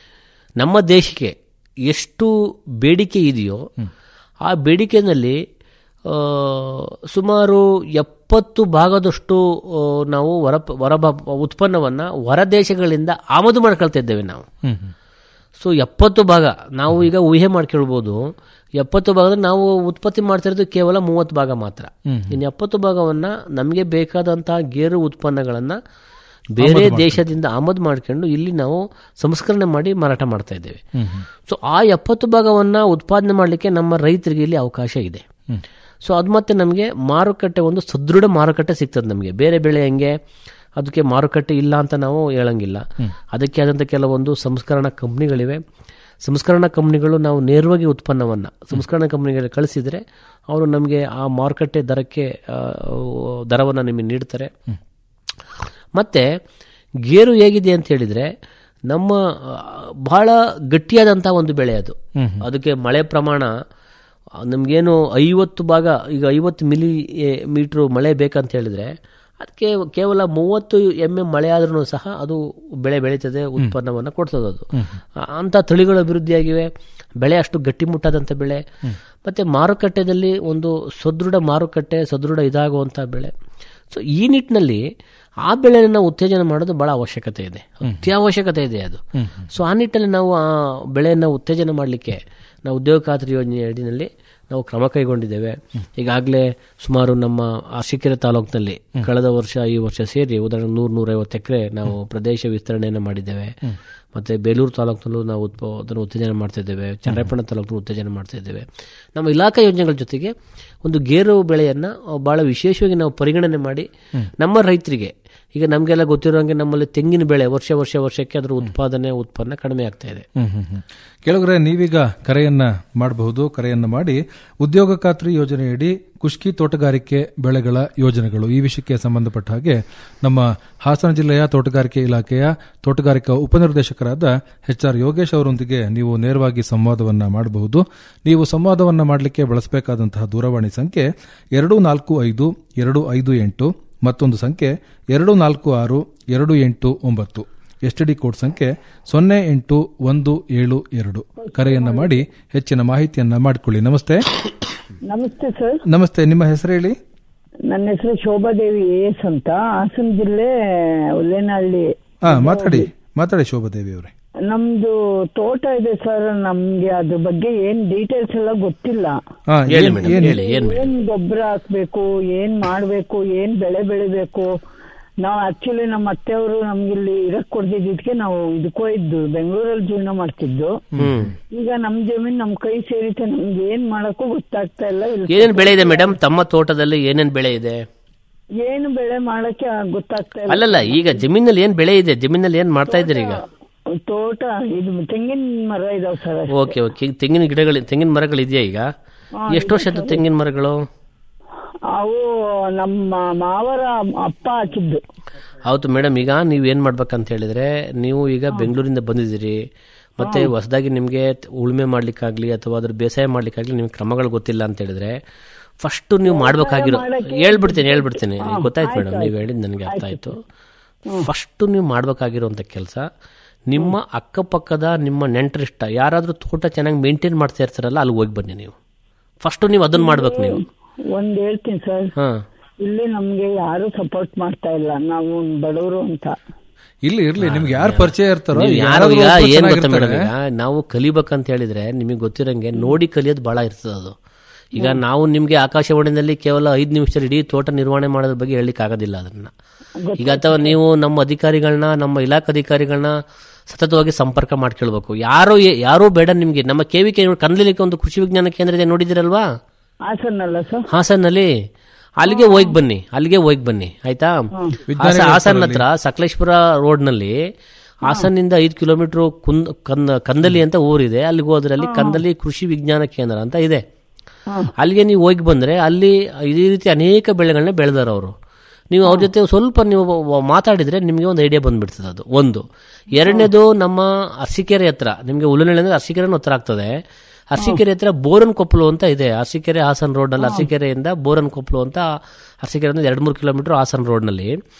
ನಮ್ಮ ದೇಶಕ್ಕೆ ಎಷ್ಟು ಬೇಡಿಕೆ ಇದೆಯೋ ಆ ಬೇಡಿಕೆನಲ್ಲಿ ಆ, ಆ, ಸುಮಾರು ಎಪ್ಪತ್ತು ಭಾಗದಷ್ಟು ಆ, ನಾವು ಹೊರ ಹೊರ ಉತ್ಪನ್ನವನ್ನು ಹೊರ ದೇಶಗಳಿಂದ ಆಮದು ಮಾಡ್ಕೊಳ್ತಾ ಇದ್ದೇವೆ ನಾವು ಸೊ ಎಪ್ಪತ್ತು ಭಾಗ ನಾವು ಈಗ ಊಹೆ ಮಾಡ್ಕೊಳ್ಬೋದು ಎಪ್ಪತ್ತು ಭಾಗದಲ್ಲಿ ನಾವು ಉತ್ಪತ್ತಿ ಮಾಡ್ತಿರೋದು ಕೇವಲ ಮೂವತ್ತು ಭಾಗ ಮಾತ್ರ ಇನ್ನು ಎಪ್ಪತ್ತು ಭಾಗವನ್ನ ನಮಗೆ ಬೇಕಾದಂತಹ ಗೇರು ಉತ್ಪನ್ನಗಳನ್ನ ಬೇರೆ ದೇಶದಿಂದ ಆಮದು ಮಾಡ್ಕೊಂಡು ಇಲ್ಲಿ ನಾವು ಸಂಸ್ಕರಣೆ ಮಾಡಿ ಮಾರಾಟ ಮಾಡ್ತಾ ಇದ್ದೇವೆ ಸೊ ಆ ಎಪ್ಪತ್ತು ಭಾಗವನ್ನ ಉತ್ಪಾದನೆ ಮಾಡಲಿಕ್ಕೆ ನಮ್ಮ ರೈತರಿಗೆ ಇಲ್ಲಿ ಅವಕಾಶ ಇದೆ ಸೊ ಅದು ಮತ್ತೆ ನಮಗೆ ಮಾರುಕಟ್ಟೆ ಒಂದು ಸದೃಢ ಮಾರುಕಟ್ಟೆ ಸಿಗ್ತದೆ ನಮಗೆ ಬೇರೆ ಬೆಳೆ ಹೆಂಗೆ ಅದಕ್ಕೆ ಮಾರುಕಟ್ಟೆ ಇಲ್ಲ ಅಂತ ನಾವು ಹೇಳಂಗಿಲ್ಲ ಅದಕ್ಕೆ ಆದಂಥ ಕೆಲವೊಂದು ಸಂಸ್ಕರಣಾ ಕಂಪ್ನಿಗಳಿವೆ ಸಂಸ್ಕರಣಾ ಕಂಪ್ನಿಗಳು ನಾವು ನೇರವಾಗಿ ಉತ್ಪನ್ನವನ್ನು ಸಂಸ್ಕರಣಾ ಕಂಪ್ನಿಗಳಿಗೆ ಕಳಿಸಿದರೆ ಅವರು ನಮಗೆ ಆ ಮಾರುಕಟ್ಟೆ ದರಕ್ಕೆ ದರವನ್ನು ನಿಮಗೆ ನೀಡ್ತಾರೆ ಮತ್ತು ಗೇರು ಹೇಗಿದೆ ಅಂತ ಹೇಳಿದರೆ ನಮ್ಮ ಆ, ಬಹಳ ಗಟ್ಟಿಯಾದಂಥ ಒಂದು ಬೆಳೆ ಅದು ಅದಕ್ಕೆ ಮಳೆ ಪ್ರಮಾಣ ಆ, ನಮಗೇನು ಐವತ್ತು ಭಾಗ ಈಗ ಐವತ್ತು ಮಿಲಿ ಮೀಟ್ರು ಮಳೆ ಬೇಕಂತ ಹೇಳಿದರೆ ಅದಕ್ಕೆ ಕೇವಲ ಮೂವತ್ತು ಎಮ್ ಎಮ್ ಮಳೆ ಆದ್ರೂ ಸಹ ಅದು ಬೆಳೆ ಬೆಳೀತದೆ ಉತ್ಪನ್ನವನ್ನು ಕೊಡ್ತದೆ ಅದು ಆ- ಅಂಥ ತಳಿಗಳು ಅಭಿವೃದ್ಧಿಯಾಗಿವೆ ಬೆಳೆ ಅಷ್ಟು ಗಟ್ಟಿಮುಟ್ಟಾದಂಥ ಬೆಳೆ ಮತ್ತು ಮಾರುಕಟ್ಟೆಯಲ್ಲಿ ಒಂದು ಸದೃಢ ಮಾರುಕಟ್ಟೆ ಸದೃಢ ಇದಾಗುವಂಥ ಬೆಳೆ ಸೊ ಈ ನಿಟ್ಟಿನಲ್ಲಿ ಆ ಬೆಳೆಯನ್ನು ಉತ್ತೇಜನ ಮಾಡೋದು ಬಹಳ ಅವಶ್ಯಕತೆ ಇದೆ ಅತ್ಯವಶ್ಯಕತೆ ಇದೆ ಅದು ಸೊ ಆ ನಿಟ್ಟಿನಲ್ಲಿ ನಾವು ಆ ಬೆಳೆಯನ್ನು ಉತ್ತೇಜನ ಮಾಡಲಿಕ್ಕೆ ನಾವು ಉದ್ಯೋಗ ಖಾತ್ರಿ ಯೋಜನೆ ಅಡಿನಲ್ಲಿ ನಾವು ಕ್ರಮ ಕೈಗೊಂಡಿದ್ದೇವೆ ಈಗಾಗಲೇ ಸುಮಾರು ನಮ್ಮ ಅರಸೀಕೆರೆ ತಾಲೂಕಿನಲ್ಲಿ ಕಳೆದ ವರ್ಷ ಈ ವರ್ಷ ಸೇರಿ ಉದಾಹರಣೆ ನೂರ ನೂರೈವತ್ತು ಎಕರೆ ನಾವು ಪ್ರದೇಶ ವಿಸ್ತರಣೆಯನ್ನು ಮಾಡಿದ್ದೇವೆ ಮತ್ತೆ ಬೇಲೂರು ತಾಲೂಕಿನಲ್ಲೂ ನಾವು ಉತ್ಪ ಅದನ್ನು ಉತ್ತೇಜನ ಮಾಡ್ತಾ ಇದ್ದೇವೆ ಚನ್ನರಾಯಪಟ್ಟಣ ತಾಲೂಕಿನ ಉತ್ತೇಜನ ಮಾಡ್ತಾ ಇದ್ದೇವೆ ನಮ್ಮ ಇಲಾಖಾ ಯೋಜನೆಗಳ ಜೊತೆಗೆ ಒಂದು ಗೇರು ಬೆಳೆಯನ್ನು ಬಹಳ ವಿಶೇಷವಾಗಿ ನಾವು ಪರಿಗಣನೆ ಮಾಡಿ ನಮ್ಮ ರೈತರಿಗೆ ಈಗ ನಮಗೆಲ್ಲ ಗೊತ್ತಿರೋಂಗೆ ನಮ್ಮಲ್ಲಿ ತೆಂಗಿನ ಬೆಳೆ ವರ್ಷ ವರ್ಷ ವರ್ಷಕ್ಕೆ ಅದರ ಉತ್ಪಾದನೆ ಉತ್ಪನ್ನ ಕಡಿಮೆ ಆಗ್ತಾ ಇದೆ ಹ್ಮ್ ಹ್ಮ್ ಹ್ಮ್. ಕೆಲವರೆ ನೀವೀಗ ಕರೆಯನ್ನ ಮಾಡಬಹುದು ಕರೆಯನ್ನ ಮಾಡಿ ಉದ್ಯೋಗ ಖಾತ್ರಿ ಯೋಜನೆಯಡಿ ಕುಷ್ಕಿ ತೋಟಗಾರಿಕೆ ಬೆಳೆಗಳ ಯೋಜನೆಗಳು ಈ ವಿಷಯಕ್ಕೆ ಸಂಬಂಧಪಟ್ಟ ಹಾಗೆ ನಮ್ಮ ಹಾಸನ ಜಿಲ್ಲೆಯ ತೋಟಗಾರಿಕೆ ಇಲಾಖೆಯ ತೋಟಗಾರಿಕಾ ಉಪನಿರ್ದೇಶಕರಾದ ಎಚ್ ಆರ್ ಯೋಗೇಶ್ ಅವರೊಂದಿಗೆ ನೀವು ನೇರವಾಗಿ ಸಂವಾದವನ್ನ ಮಾಡಬಹುದು ನೀವು ಸಂವಾದವನ್ನ ಮಾಡಲಿಕ್ಕೆ ಬಳಸಬೇಕಾದಂತಹ ದೂರವಾಣಿ ಸಂಖ್ಯೆ ಎರಡು ನಾಲ್ಕು ಐದು ಎರಡು ಐದು ಎಂಟು ಮತ್ತೊಂದು ಸಂಖ್ಯೆ ಎರಡು ನಾಲ್ಕು ಆರು ಎರಡು ಎಂಟು ಒಂಬತ್ತು ಎಸ್ಟಿಡಿ ಕೋಡ್ ಸಂಖ್ಯೆ ಸೊನ್ನೆ ಎಂಟು ಒಂದು ಏಳು ಎರಡು ಕರೆಯನ್ನ ಮಾಡಿ ಹೆಚ್ಚಿನ ಮಾಹಿತಿಯನ್ನ ಮಾಡಿಕೊಳ್ಳಿ ನಮಸ್ತೆ ನಮಸ್ತೆ ಸರ್ ನಮಸ್ತೆ ನಿಮ್ಮ ಹೆಸರು ಹೇಳಿ ನನ್ನ ಹೆಸರು ಶೋಭಾದೇವಿ ಎಸ್ ಅಂತ ಹಾಸನ ಜಿಲ್ಲೆ ಉಲ್ಲೇನಹಳ್ಳಿ ಹಾ ಮಾತಾಡಿ ಮಾತಾಡಿ ಶೋಭಾದೇವಿ ಅವರೇ ನಮ್ದು ತೋಟ ಇದೆ ಸರ್ ನಮ್ಗೆ ಅದ್ರ ಬಗ್ಗೆ ಏನ್ ಡೀಟೇಲ್ಸ್ ಎಲ್ಲ ಗೊತ್ತಿಲ್ಲ ಹಾ ಹೇಳಿ ಏನ್- ಮೇಡಮ್ ಏನ್- ಹೇಳಿ ಏನ್ ಮೇಡಮ್ ಏನ್ ಗೊಬ್ಬರ ಹಾಕ್ಬೇಕು ಏನ್ ಮಾಡ್ಬೇಕು ಏನ್ ಬೆಳೆ ಬೆಳಿಬೇಕು ನಾವು ಆಕ್ಚುಲಿ ನಮ್ಮ ಅತ್ತೆಯವರು ನಮ್ಗಿಲ್ಲಿ ಇರಕ್ ಕೊಡ್ದಿದ್ದಕ್ಕೆ ನಾವು ಇದಕ್ಕೆ ಹೋಯ್ದು ಬೆಂಗಳೂರಲ್ಲಿ ಜೀವನ ಮಾಡ್ತಿದ್ದು ಹ್ಮ್ ಈಗ ನಮ್ ಜಮೀನ್ ನಮ್ ಕೈ ಸೇರಿತೆ ನಮ್ಗೆ ಏನ್ ಮಾಡಕ್ಕೂ ಗೊತ್ತಾಗ್ತಾ ಇಲ್ಲ ಇಲ್ಲಿ ಏನೇನ್ ಬೆಳೆ ಇದೆ ಮೇಡಮ್ ತಮ್ಮ ತೋಟದಲ್ಲಿ ಏನೇನ್ ಬೆಳೆ ಇದೆ ಏನು ಬೆಳೆ ಮಾಡಕ್ಕೆ ಗೊತ್ತಾಗ್ತಾ ಇಲ್ಲ ಅಲ್ಲಲ್ಲ ಈಗ ಜಮೀನಲ್ಲಿ ಏನ್ ಬೆಳೆ ಇದೆ ಜಮೀನಲ್ಲಿ ಏನ್ ಮಾಡ್ತಾ ಇದ್ದೀರಿ ಈಗ ತೋಟ ಇದು ತೆಂಗಿನ ಮರ ಇದಾವ್ ಸರ್ ಅಷ್ಟೇ. ಓಕೆ ಓಕೆ ತೆಂಗಿನ ಗಿಡಗಳು ತೆಂಗಿನ ಮರಗಳು ಇದೆಯಾ ಈಗ ಎಷ್ಟು ವರ್ಷದ ತೆಂಗಿನ ಮರಗಳು ಅವು ನಮ್ಮ ಮಾವರ ಅಪ್ಪ ಹಾಕಿದ್ದು ಹೌದು ಮೇಡಮ್ ಈಗ ನೀವು ಏನ್ ಮಾಡ್ಬೇಕಂತ ಹೇಳಿದ್ರೆ ನೀವು ಈಗ ಬೆಂಗಳೂರಿಂದ ಬಂದಿದ್ದೀರಿ ಮತ್ತೆ ಹೊಸದಾಗಿ ನಿಮಗೆ ಉಳುಮೆ ಮಾಡ್ಲಿಕ್ಕಾಗ್ಲಿ ಅಥವಾ ಅದ್ರ ಬೇಸಾಯ ಮಾಡ್ಲಿಕ್ಕಾಗ್ಲಿ ನಿಮ್ಗೆ ಕ್ರಮಗಳು ಗೊತ್ತಿಲ್ಲ ಅಂತ ಹೇಳಿದ್ರೆ ಫಸ್ಟ್ ನೀವು ಮಾಡ್ಬೇಕಾಗಿರೋ ಹೇಳ್ಬಿಡ್ತೀನಿ ಹೇಳ್ಬಿಡ್ತೀನಿ ಗೊತ್ತಾಯ್ತು ಮೇಡಮ್ ನೀವು ಹೇಳಿದ್ ನನಗೆ ಅರ್ಥ ಆಯ್ತು ಫಸ್ಟ್ ನೀವು ಮಾಡ್ಬೇಕಾಗಿರೋಂಥ ಕೆಲಸ ನಿಮ್ಮ ಅಕ್ಕಪಕ್ಕದ ನಿಮ್ಮ ನೆಂಟರಿಷ್ಟ ಯಾರಾದ್ರೂ ತೋಟ ಚೆನ್ನಾಗಿ ಮೇಂಟೈನ್ ಮಾಡ್ತಾ ಇರ್ತಾರಲ್ಲ ಅಲ್ಲಿ ಹೋಗಿ ಬನ್ನಿ ನೀವು ಫಸ್ಟ್ ನೀವು ಅದನ್ನ ಮಾಡ್ಬೇಕು ನೀವು ಒಂದ್ ಹೇಳ್ತೀನಿ ಸರ್ ಹಾ ಇಲ್ಲಿ ನಮ್ಗೆ ಯಾರು ಸಪೋರ್ಟ್ ಮಾಡ್ತಾ ಇಲ್ಲ ನಾವು ಬಡವರು ಅಂತ ಇಲ್ಲಿ ಇರ್ಲಿ ನಿಮ್ಗೆ ಯಾರು ಪರಿಚಯ ಇರ್ತಾರೋ ನೀವು ಯಾರು ಯಾರಾದ್ರೂ ಈಗ ಒಬ್ರು ಏನ್ ಗೊತ್ತಾ ಚೆನ್ನಾಗಿರ್ತಾರೆ. ಮೇಡಮ್ ಈಗ ನಾವು ಕಲಿಬೇಕಂತ ಹೇಳಿದ್ರೆ ನಿಮಗೆ ಗೊತ್ತಿರಂಗೆ ನೋಡಿ ಕಲಿಯೋದು ಬಹಳ ಇರ್ತದೆ ಅದು ಈಗ ನಾವು ನಿಮ್ಗೆ ಆಕಾಶವಾಣಿಯಲ್ಲಿ ಕೇವಲ ಐದು ನಿಮಿಷದಲ್ಲಿ ಇಡೀ ತೋಟ ನಿರ್ವಹಣೆ ಮಾಡೋದ್ರ ಬಗ್ಗೆ ಹೇಳಲಿಕ್ಕೆ ಆಗೋದಿಲ್ಲ ಅದನ್ನ ಈಗ ಅಥವಾ ನೀವು ನಮ್ಮ ಅಧಿಕಾರಿಗಳನ್ನ ನಮ್ಮ ಇಲಾಖಾ ಅಧಿಕಾರಿಗಳನ್ನ ಸತತವಾಗಿ ಸಂಪರ್ಕ ಮಾಡ್ಕೊಳ್ಬೇಕು ಯಾರು ಯಾರೂ ಬೇಡ ನಿಮ್ಗೆ ನಮ್ಮ ಕೆವಿಕೆ ಕಂದಲಿಕ್ಕೆ ಒಂದು ಕೃಷಿ ವಿಜ್ಞಾನ ಕೇಂದ್ರ ಇದೆ ನೋಡಿದಿರಲ್ವಾ ಹಾಸನಲ್ಲ ಸರ್ ಹಾಸನ್ನಲ್ಲಿ ಅಲ್ಲಿಗೆ ಹೋಗಿ ಬನ್ನಿ ಅಲ್ಲಿಗೆ ಹೋಗಿ ಬನ್ನಿ ಆಯ್ತಾ ಹಾಸ- ಹಾಸನ್ ಹತ್ರ ಸಕಲೇಶ್ಪುರ ರೋಡ್ನಲ್ಲಿ ಹಾಸನ್ನಿಂದ ಐದು ಕಿಲೋಮೀಟರ್ ಕುಂದ್ ಕಂದ ಕಂದಲಿ ಅಂತ ಊರಿದೆ ಅಲ್ಲಿಗೆ ಹೋದ್ರೆ ಅಲ್ಲಿ ಕಂದಲಿ ಕೃಷಿ ವಿಜ್ಞಾನ ಕೇಂದ್ರ ಅಂತ ಇದೆ ಅಲ್ಲಿಗೆ ನೀವು ಹೋಗಿ ಬಂದ್ರೆ ಅಲ್ಲಿ ಇದೇ ರೀತಿ ಅನೇಕ ಬೆಳೆಗಳನ್ನ ಬೆಳೆದಾರ ಅವರು ನೀವು ಅವ್ರ ಜೊತೆ ಸ್ವಲ್ಪ ನೀವು ವ- ಮಾತಾಡಿದ್ರೆ ನಿಮಗೆ ಒಂದು ಐಡಿಯಾ ಬಂದ್ಬಿಡ್ತದೆ ಅದು ಒಂದು ಎರಡನೇದು ನಮ್ಮ ಅರಸೀಕೆರೆ ಹತ್ರ ನಿಮಗೆ ಉಲ್ಲನಳ್ಳಿ ಅಂದ್ರೆ ಅರಸೀಕೆರೆನೂ ಹತ್ರ ಆಗ್ತದೆ ಅರಸೀಕೆರೆ ಹತ್ರ ಬೋರನ್ ಕೊಪ್ಪಲು ಅಂತ ಇದೆ ಅರಸೀಕೆರೆ ಹಾಸನ್ ರೋಡ್ನಲ್ಲಿ ಅರಸೀಕೆರೆಯಿಂದ ಬೋರನ್ ಕೊಪ್ಪಲು ಅಂತ ಅರಸೀಕೆರೆ ಎರಡು ಮೂರು ಕಿಲೋಮೀಟರ್ ಹಾಸನ್ ರೋಡ್ನಲ್ಲಿ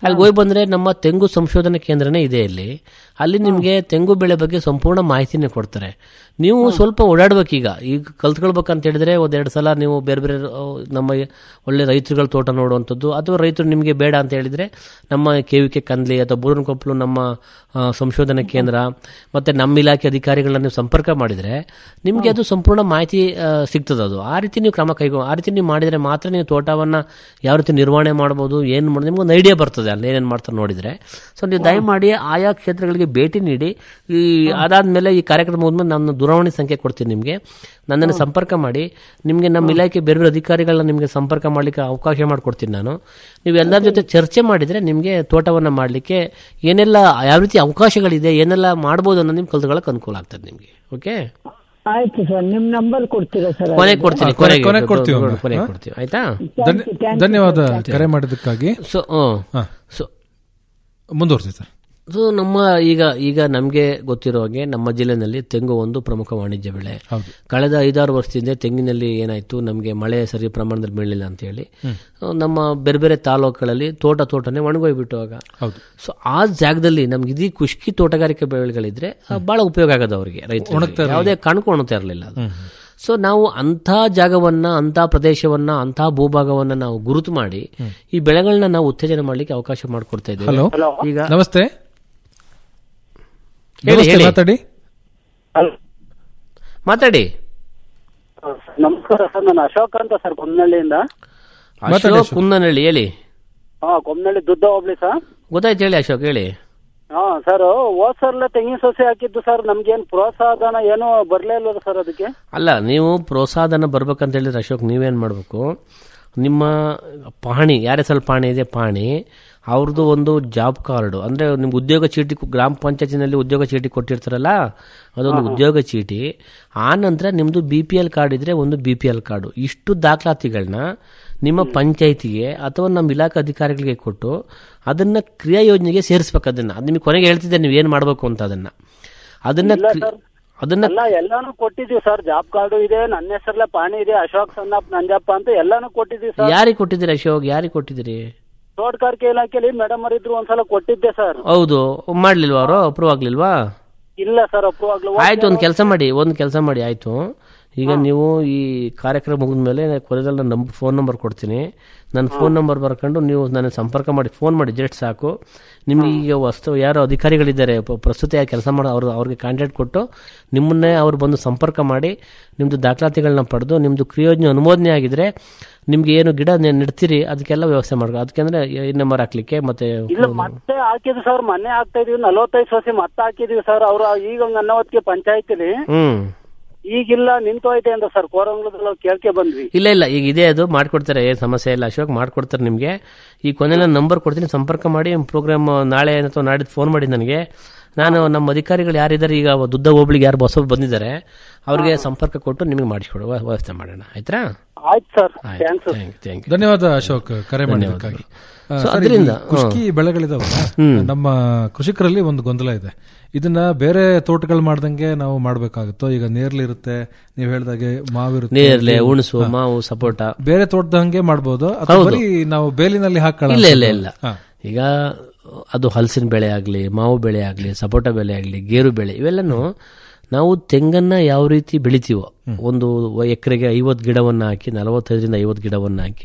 ಅಲ್ಲಿ ಹೋಗಿ ಬಂದ್ರೆ ನಮ್ಮ ತೆಂಗು ಸಂಶೋಧನಾ ಕೇಂದ್ರನೇ ಇದೆ ಇಲ್ಲಿ ಅಲ್ಲಿ ನಿಮಗೆ ತೆಂಗು ಬೆಳೆ ಬಗ್ಗೆ ಸಂಪೂರ್ಣ ಮಾಹಿತಿನೇ ಕೊಡ್ತಾರೆ ನೀವು ಸ್ವಲ್ಪ ಓಡಾಡ್ಬೇಕೀಗ ಈಗ ಕಲ್ತ್ಕೊಳ್ಬೇಕಂತ ಹೇಳಿದ್ರೆ ಒಂದೆರಡು ಸಲ ನೀವು ಬೇರೆ ಬೇರೆ ಆ, ನಮ್ಮ ಒಳ್ಳೆ ರೈತರುಗಳ ತೋಟ ನೋಡುವಂಥದ್ದು ಅಥವಾ ರೈತರು ನಿಮಗೆ ಬೇಡ ಅಂತ ಹೇಳಿದ್ರೆ ನಮ್ಮ ಕೆ ವಿ ಕೆ ಕಂದ್ಲಿ ಅಥವಾ ಬೂರನಕೊಪ್ಪಲು ನಮ್ಮ ಆ, ಸಂಶೋಧನಾ ಕೇಂದ್ರ ಮತ್ತೆ ನಮ್ಮ ಇಲಾಖೆ ಅಧಿಕಾರಿಗಳನ್ನ ನೀವು ಸಂಪರ್ಕ ಮಾಡಿದ್ರೆ ನಿಮಗೆ ಅದು ಸಂಪೂರ್ಣ ಮಾಹಿತಿ ಆ, ಸಿಗ್ತದೆ ಅದು ಆ ರೀತಿ ನೀವು ಕ್ರಮ ಕೈಗೊ ಆ ರೀತಿ ನೀವು ಮಾಡಿದ್ರೆ ಮಾತ್ರ ನೀವು ತೋಟವನ್ನ ಯಾವ ರೀತಿ ನಿರ್ವಹಣೆ ಮಾಡ್ಬೋದು ಏನು ಮಾಡೋದು ನಿಮ್ಗೆ ಒಂದು ಐಡಿಯಾ ಬರ್ತದೆ ಅಲ್ಲಿ ಏನೇನು ಮಾಡ್ತಾರೆ ನೋಡಿದ್ರೆ ಸೊ ನೀವು ದಯಮಾಡಿ ಆಯಾ ಕ್ಷೇತ್ರಗಳಿಗೆ ಭೇಟಿ ನೀಡಿ ಈ ಅದಾದ್ಮೇಲೆ ಈ ಕಾರ್ಯಕ್ರಮ ಮುಗಿದ್ಮೇಲೆ ನಾನು ದೂರವಾಣಿ ಸಂಖ್ಯೆ ಕೊಡ್ತೀನಿ ನಿಮಗೆ ನನ್ನನ್ನು ಸಂಪರ್ಕ ಮಾಡಿ ನಿಮಗೆ ನಮ್ಮ ಇಲಾಖೆ ಬೇರೆ ಬೇರೆ ಅಧಿಕಾರಿಗಳನ್ನ ನಿಮಗೆ ಸಂಪರ್ಕ ಮಾಡಲಿಕ್ಕೆ ಅವಕಾಶ ಮಾಡಿಕೊಡ್ತೀನಿ ನಾನು ನೀವು ಎಲ್ಲರ ಜೊತೆ ಚರ್ಚೆ ಮಾಡಿದ್ರೆ ನಿಮಗೆ ತೋಟವನ್ನ ಮಾಡಲಿಕ್ಕೆ ಏನೆಲ್ಲ ಯಾವ ರೀತಿ ಅವಕಾಶಗಳಿದೆ ಏನೆಲ್ಲ ಮಾಡ್ಬೋದು ಅನ್ನೋದು ನಿಮ್ಗೆ ಕಲ್ತ್ಕೊಳ್ಳೋಕೆ ಅನುಕೂಲ ಆಗ್ತದೆ ನಿಮಗೆ ಓಕೆ ಆಯ್ತು ಸರ್ ನಿಮ್ ನಂಬರ್ ಕೊಡ್ತೀರಾ ಸರ್ ಕೊನೆಗೆ ಕೊಡ್ತೀನಿ ಕೊನೆ- ಕೊನೆಗೆ ಕೊನೆಗೆ ಕೊಡ್ತೀವಿ ಅಮ್ಮ. ಕೊನೆಗೆ ಹಾ? ಕೊಡ್ತೀವಿ ಆಯ್ತಾ ಧನ್ಯ- ಧನ್ಯವಾದ ಕರೆ ಮಾಡಿದ್ದಕ್ಕಾಗಿ ಸೊ ಹಾ. ಸೊ ಮುಂದುವರಿಸಿ ಸರ್ ಸೊ ನಮ್ಮ ಈಗ ಈಗ ನಮಗೆ ಗೊತ್ತಿರೋ ಹಾಗೆ ನಮ್ಮ ಜಿಲ್ಲೆನಲ್ಲಿ ತೆಂಗು ಒಂದು ಪ್ರಮುಖ ವಾಣಿಜ್ಯ ಬೆಳೆ ಹೌದು. ಕಳೆದ ಐದಾರು ವರ್ಷದಿಂದ ತೆಂಗಿನಲ್ಲಿ ಏನಾಯ್ತು ನಮಗೆ ಮಳೆ ಸರಿ ಪ್ರಮಾಣದಲ್ಲಿ ಬೀಳಲಿಲ್ಲ ಅಂತ ಹೇಳಿ ನಮ್ಮ ಬೇರೆ ಬೇರೆ ತಾಲೂಕುಗಳಲ್ಲಿ ತೋಟ ತೋಟನೇ ಒಣಗೋಗ್ಬಿಟ್ಟು ಆಗ ಹೌದು. ಸೊ ಆ ಜಾಗದಲ್ಲಿ ನಮ್ಗೆ ಇದೀ ಖುಷ್ಕಿ ತೋಟಗಾರಿಕೆ ಬೆಳೆಗಳಿದ್ರೆ ಆ, ಬಹಳ ಉಪಯೋಗ ಆಗೋದು ಅವರಿಗೆ ಒಣಗ್ತಾ ರೈತರಿಗೆ ಇರ್ಲಿಲ್ಲ. ಯಾವುದೇ ಕಾರಣಕ್ಕೂ ಒಣಗ್ತಾ ಇರಲಿಲ್ಲ ಅದು ಸೊ ನಾವು ಅಂಥ ಜಾಗವನ್ನ ಅಂಥ ಪ್ರದೇಶವನ್ನ ಅಂಥ ಭೂಭಾಗವನ್ನ ನಾವು ಗುರುತು ಮಾಡಿ ಈ ಬೆಳೆಗಳನ್ನ ನಾವು ಉತ್ತೇಜನ ಮಾಡ್ಲಿಕ್ಕೆ ಅವಕಾಶ ಮಾಡಿಕೊಡ್ತಾ ಹಲೋ ಇದ್ದೇವೆ ಈಗ ನಮಸ್ತೆ ಹೇಳಿ, ನಮಸ್ತೆ ಹೇಳಿ. ಮಾತಾಡಿ ಮಾತಾಡಿ ನಮಸ್ಕಾರ ಸರ್ ನಾನು ಅಶೋಕ್ ಅಂತ ಸರ್ ಕೊಮ್ಮನಹಳ್ಳಿಯಿಂದ ಅಶೋಕ್ ಕುಂದನಹಳ್ಳಿ ಹೇಳಿ ಹಾ ಕೊಮ್ಮನಹಳ್ಳಿ ದುಡ್ಡ ಹೋಗ್ಲಿ ಸರ್ ಗೊತ್ತಾಯ್ತು ಹೇಳಿ ಅಶೋಕ್ ಹೇಳಿ ಹಾ ಸರ್ ಹೋದ್ ಸರ್ಲೆ ತೆಂಗಿನ ಸೊಸೆ ಹಾಕಿದ್ದು ಸರ್ ನಮ್ಗೇನ್ ಪ್ರೋತ್ಸಾಹನ ಏನೂ ಬರ್ಲೇ ಇಲ್ಲ ಸರ್ ಅದಕ್ಕೆ ಅಲ್ಲ ನೀವು ಪ್ರೋತ್ಸಾಹನ ಬರ್ಬೇಕಂತ ಹೇಳಿದ್ರೆ ಅಶೋಕ್ ನೀವೇನ್ ಮಾಡಬೇಕು ನಿಮ್ಮ ಪಾಣಿ ಯಾರ ಹೆಸರು ಪಾಣಿ ಇದೆ ಪಾಣಿ ಅವ್ರದ್ದು ಒಂದು ಜಾಬ್ ಕಾರ್ಡು ಅಂದ್ರೆ ನಿಮ್ಗೆ ಉದ್ಯೋಗ ಚೀಟಿ ಗ್ರಾಮ ಪಂಚಾಯತಿನಲ್ಲಿ ಉದ್ಯೋಗ ಚೀಟಿ ಕೊಟ್ಟಿರ್ತಾರಲ್ಲ ಅದೊಂದು ಉದ್ಯೋಗ ಚೀಟಿ ಆ ನಂತರ ನಿಮ್ದು ಬಿ ಪಿ ಎಲ್ ಕಾರ್ಡ್ ಇದ್ರೆ ಒಂದು ಬಿ ಪಿ ಎಲ್ ಕಾರ್ಡು ಇಷ್ಟು ದಾಖಲಾತಿಗಳನ್ನ ನಿಮ್ಮ ಪಂಚಾಯತಿಗೆ ಅಥವಾ ನಮ್ಮ ಇಲಾಖೆ ಅಧಿಕಾರಿಗಳಿಗೆ ಕೊಟ್ಟು ಅದನ್ನ ಕ್ರಿಯಾ ಯೋಜನೆಗೆ ಸೇರಿಸ್ಬೇಕು ಅದನ್ನ ಅದು ನಿಮಗೆ ಕೊನೆಗೆ ಹೇಳ್ತಿದ್ದೆ ನೀವು ಏನ್ ಮಾಡಬೇಕು ಅಂತ ಅದನ್ನ ಅದನ್ನ ಇಲ್ಲ ಕ್ರಿ- ಸರ್. ಅದನ್ನ ಎಲ್ಲ ಎಲ್ಲಾನು ಕೊಟ್ಟಿದೀವಿ ಸರ್ ಜಾಬ್ ಕಾರ್ಡು ಇದೆ ನನ್ನ ಹೆಸರಲ್ಲೇ ಪಾಣಿ ಇದೆ ಅಶೋಕ್ ಸನ್ನಪ್ಪ ನಂಜಪ್ಪ ಅಂತ ಎಲ್ಲಾನು ಕೊಟ್ಟಿದೀವಿ ಸರ್ ಯಾರಿಗೆ ಕೊಟ್ಟಿದ್ದೀರಿ ಅಶೋಕ್ ಯಾರಿಗೆ ಕೊಟ್ಟಿದ್ದೀರಿ ತೋಟಗಾರಿಕೆ ಇಲಾಖೆಯಲ್ಲಿ ಮೇಡಮ್ ಅವರಿದ್ರು ಒಂದ್ಸಲ ಕೊಟ್ಟಿದ್ದೆ ಸರ್ ಹೌದು ಮಾಡ್ಲಿಲ್ವಾ ಅವರು ಅಪ್ರೂವ್ ಆಗ್ಲಿಲ್ವಾ ಇಲ್ಲ ಸರ್ ಅಪ್ರೂವ್ ಆಗ್ಲು ಆಯ್ತು ಒಂದು ಕೆಲಸ ಮಾಡಿ ಒಂದು ಕೆಲಸ ಮಾಡಿ ಆಯ್ತು ಈಗ ನೀವು ಈ ಕಾರ್ಯಕ್ರಮ ಮುಗಿದ್ಮೇಲೆ ಕೊನೆದಲ್ಲಿ ನನ್ನ ನಂಬರ್ ಫೋನ್ ನಂಬರ್ ಕೊಡ್ತೀನಿ ನನ್ನ ಫೋನ್ ನಂಬರ್ ಬರ್ಕೊಂಡು ನೀವು ನನ್ನ ಸಂಪರ್ಕ ಮಾಡಿ ಫೋನ್ ಮಾಡಿ ಜಸ್ಟ್ ಸಾಕು ನಿಮ್ಗೆ ಈಗ ವಸ್ತು ಯಾರು ಅಧಿಕಾರಿಗಳಿದ್ದಾರೆ ಪ- ಪ್ರಸ್ತುತ ಯಾರು ಕೆಲಸ ಮಾಡೋ ಅವ್ರು ಅವ್ರಿಗೆ ಕಾಂಟ್ಯಾಕ್ಟ್ ಕೊಟ್ಟು ನಿಮ್ಮನ್ನೇ ಅವ್ರು ಬಂದು ಸಂಪರ್ಕ ಮಾಡಿ ನಿಮ್ಮದು ದಾಖಲಾತಿಗಳನ್ನ ಪಡೆದು ನಿಮ್ಮದು ಕ್ರಿಯೋಜನೆ ಅನುಮೋದನೆ ಆಗಿದ್ರೆ ನಿಮ್ಗೆ ಏನು ಗಿಡ ನೆ- ನೆಡ್ತೀರಿ ಅದಕ್ಕೆಲ್ಲ ವ್ಯವಸ್ಥೆ ಮಾಡ್ಕೊ ಅದಕ್ಕೆ ಅಂದ್ರೆ ನಂಬರ್ ಹಾಕ್ಲಿಕ್ಕೆ ಮತ್ತೆ ಇಲ್ಲ ಮತ್ತೆ ಹಾಕಿದ್ವಿ ಸರ್ ಮೊನ್ನೆ ಹಾಕ್ತಾ ಇದೀವಿ ನಲವತ್ತೈದು ಸೊಸೆ ಮತ್ತೆ ಹಾಕಿದೀವಿ ಸರ್ ಅವ್ರು ಈಗ ಅನ್ನವತ್ತಿಗೆ ಪಂಚಾಯತಿಲಿ ಹ್ಮ್ ಈಗಿಲ್ಲ ನಿಂತೋಯ್ತೆ ಅಂತ ಸರ್ ಕೋರಂಗ್ಲದಲ್ಲಿ ಕೇಳ್ಕೆ ಬಂದ್ವಿ ಇಲ್ಲ ಇಲ್ಲ ಈಗ ಇದೆ ಅದು ಮಾಡ್ಕೊಡ್ತಾರೆ ಏನು ಸಮಸ್ಯೆ ಇಲ್ಲ ಅಶೋಕ್ ಮಾಡ್ಕೊಡ್ತಾರೆ ನಿಮಗೆ ಈ ಕೊನೆಲ್ಲ ನಂಬರ್ ಕೊಡ್ತೀನಿ ಸಂಪರ್ಕ ಮಾಡಿ ಪ್ರೋಗ್ರಾಮ್ ನಾಳೆ ಅಥವಾ ನಾಡಿದ್ದು ಫೋನ್ ಮಾಡಿ ನನಗೆ ನಾನು ನಮ್ಮ ಅಧಿಕಾರಿಗಳು ಯಾರಿದ್ದಾರೆ ಈಗ ದುದ್ದ ಹೋಬಳಿಗೆ ಯಾರು ಹೊಸಬ್ರು ಬಂದಿದ್ದಾರೆ ಅವ್ರಿಗೆ ಸಂಪರ್ಕ ಕೊಟ್ಟು ನಿಮಗೆ ಮಾಡಿಸ್ಕೊಡುವ ವ್ಯವಸ್ಥೆ ಮಾಡೋಣ ಆಯ್ತಾ ಆಯ್ತು ಸರ್ ಆಯ್ತು ಥ್ಯಾಂಕ್ಸ್ ಥ್ಯಾಂಕ್ ಥ್ಯಾಂಕ್ ಧನ್ಯವಾದ ಅಶೋಕ್ ಕರೆ ಮಾಡಿದ್ದಕ್ಕಾಗಿ ಆ, ಸೊ ಸರ್, ಈ ಅದರಿಂದ, ಖುಷ್ಕಿ ಹ್ಮ್. ಬೆಳೆಗಳಿದಾವಲ್ಲ ನಮ್ಮ ಕೃಷಿಕರಲ್ಲಿ ಒಂದು ಗೊಂದಲ ಇದೆ ಇದನ್ನ ಬೇರೆ ತೋಟಗಳು ಮಾಡ್ದಂಗೆ ನಾವು ಮಾಡ್ಬೇಕಾಗುತ್ತೋ ಈಗ ನೇರ್ಲಿರುತ್ತೆ ನೀವು ಹೇಳ್ದಾಗೆ ಮಾವಿರುತ್ತೆ ನೇರ್ಲೆ ಬೇವು. ಹುಣಸು ಹಾ. ಮಾವು ಸಪೋಟ ಬೇರೆ ತೋಟದಂಗೆ ಮಾಡ್ಬೋದು ಅಥವಾ ಹೌದು. ಬರೀ ನಾವು ಬೇಲಿನಲ್ಲಿ ಹಾಕೊಳ್ಳ ಇಲ್ಲ ಇಲ್ಲ ಇಲ್ಲ ಈಗ ಅದು ಹಲಸಿನ ಬೆಳೆ ಆಗಲಿ ಮಾವು ಬೆಳೆ ಆಗಲಿ ಸಪೋಟ ಬೆಳೆ ಆಗಲಿ ಗೇರು ಬೆಳೆ ಇವೆಲ್ಲನೂ ನಾವು ತೆಂಗನ್ನ ಯಾವ ರೀತಿ ಬೆಳಿತೀವೋ ಒಂದು ಎಕರೆಗೆ ಐವತ್ತು ಗಿಡವನ್ನ ಹಾಕಿ ನಲವತ್ತೈದರಿಂದ ಐವತ್ತು ಗಿಡವನ್ನ ಹಾಕಿ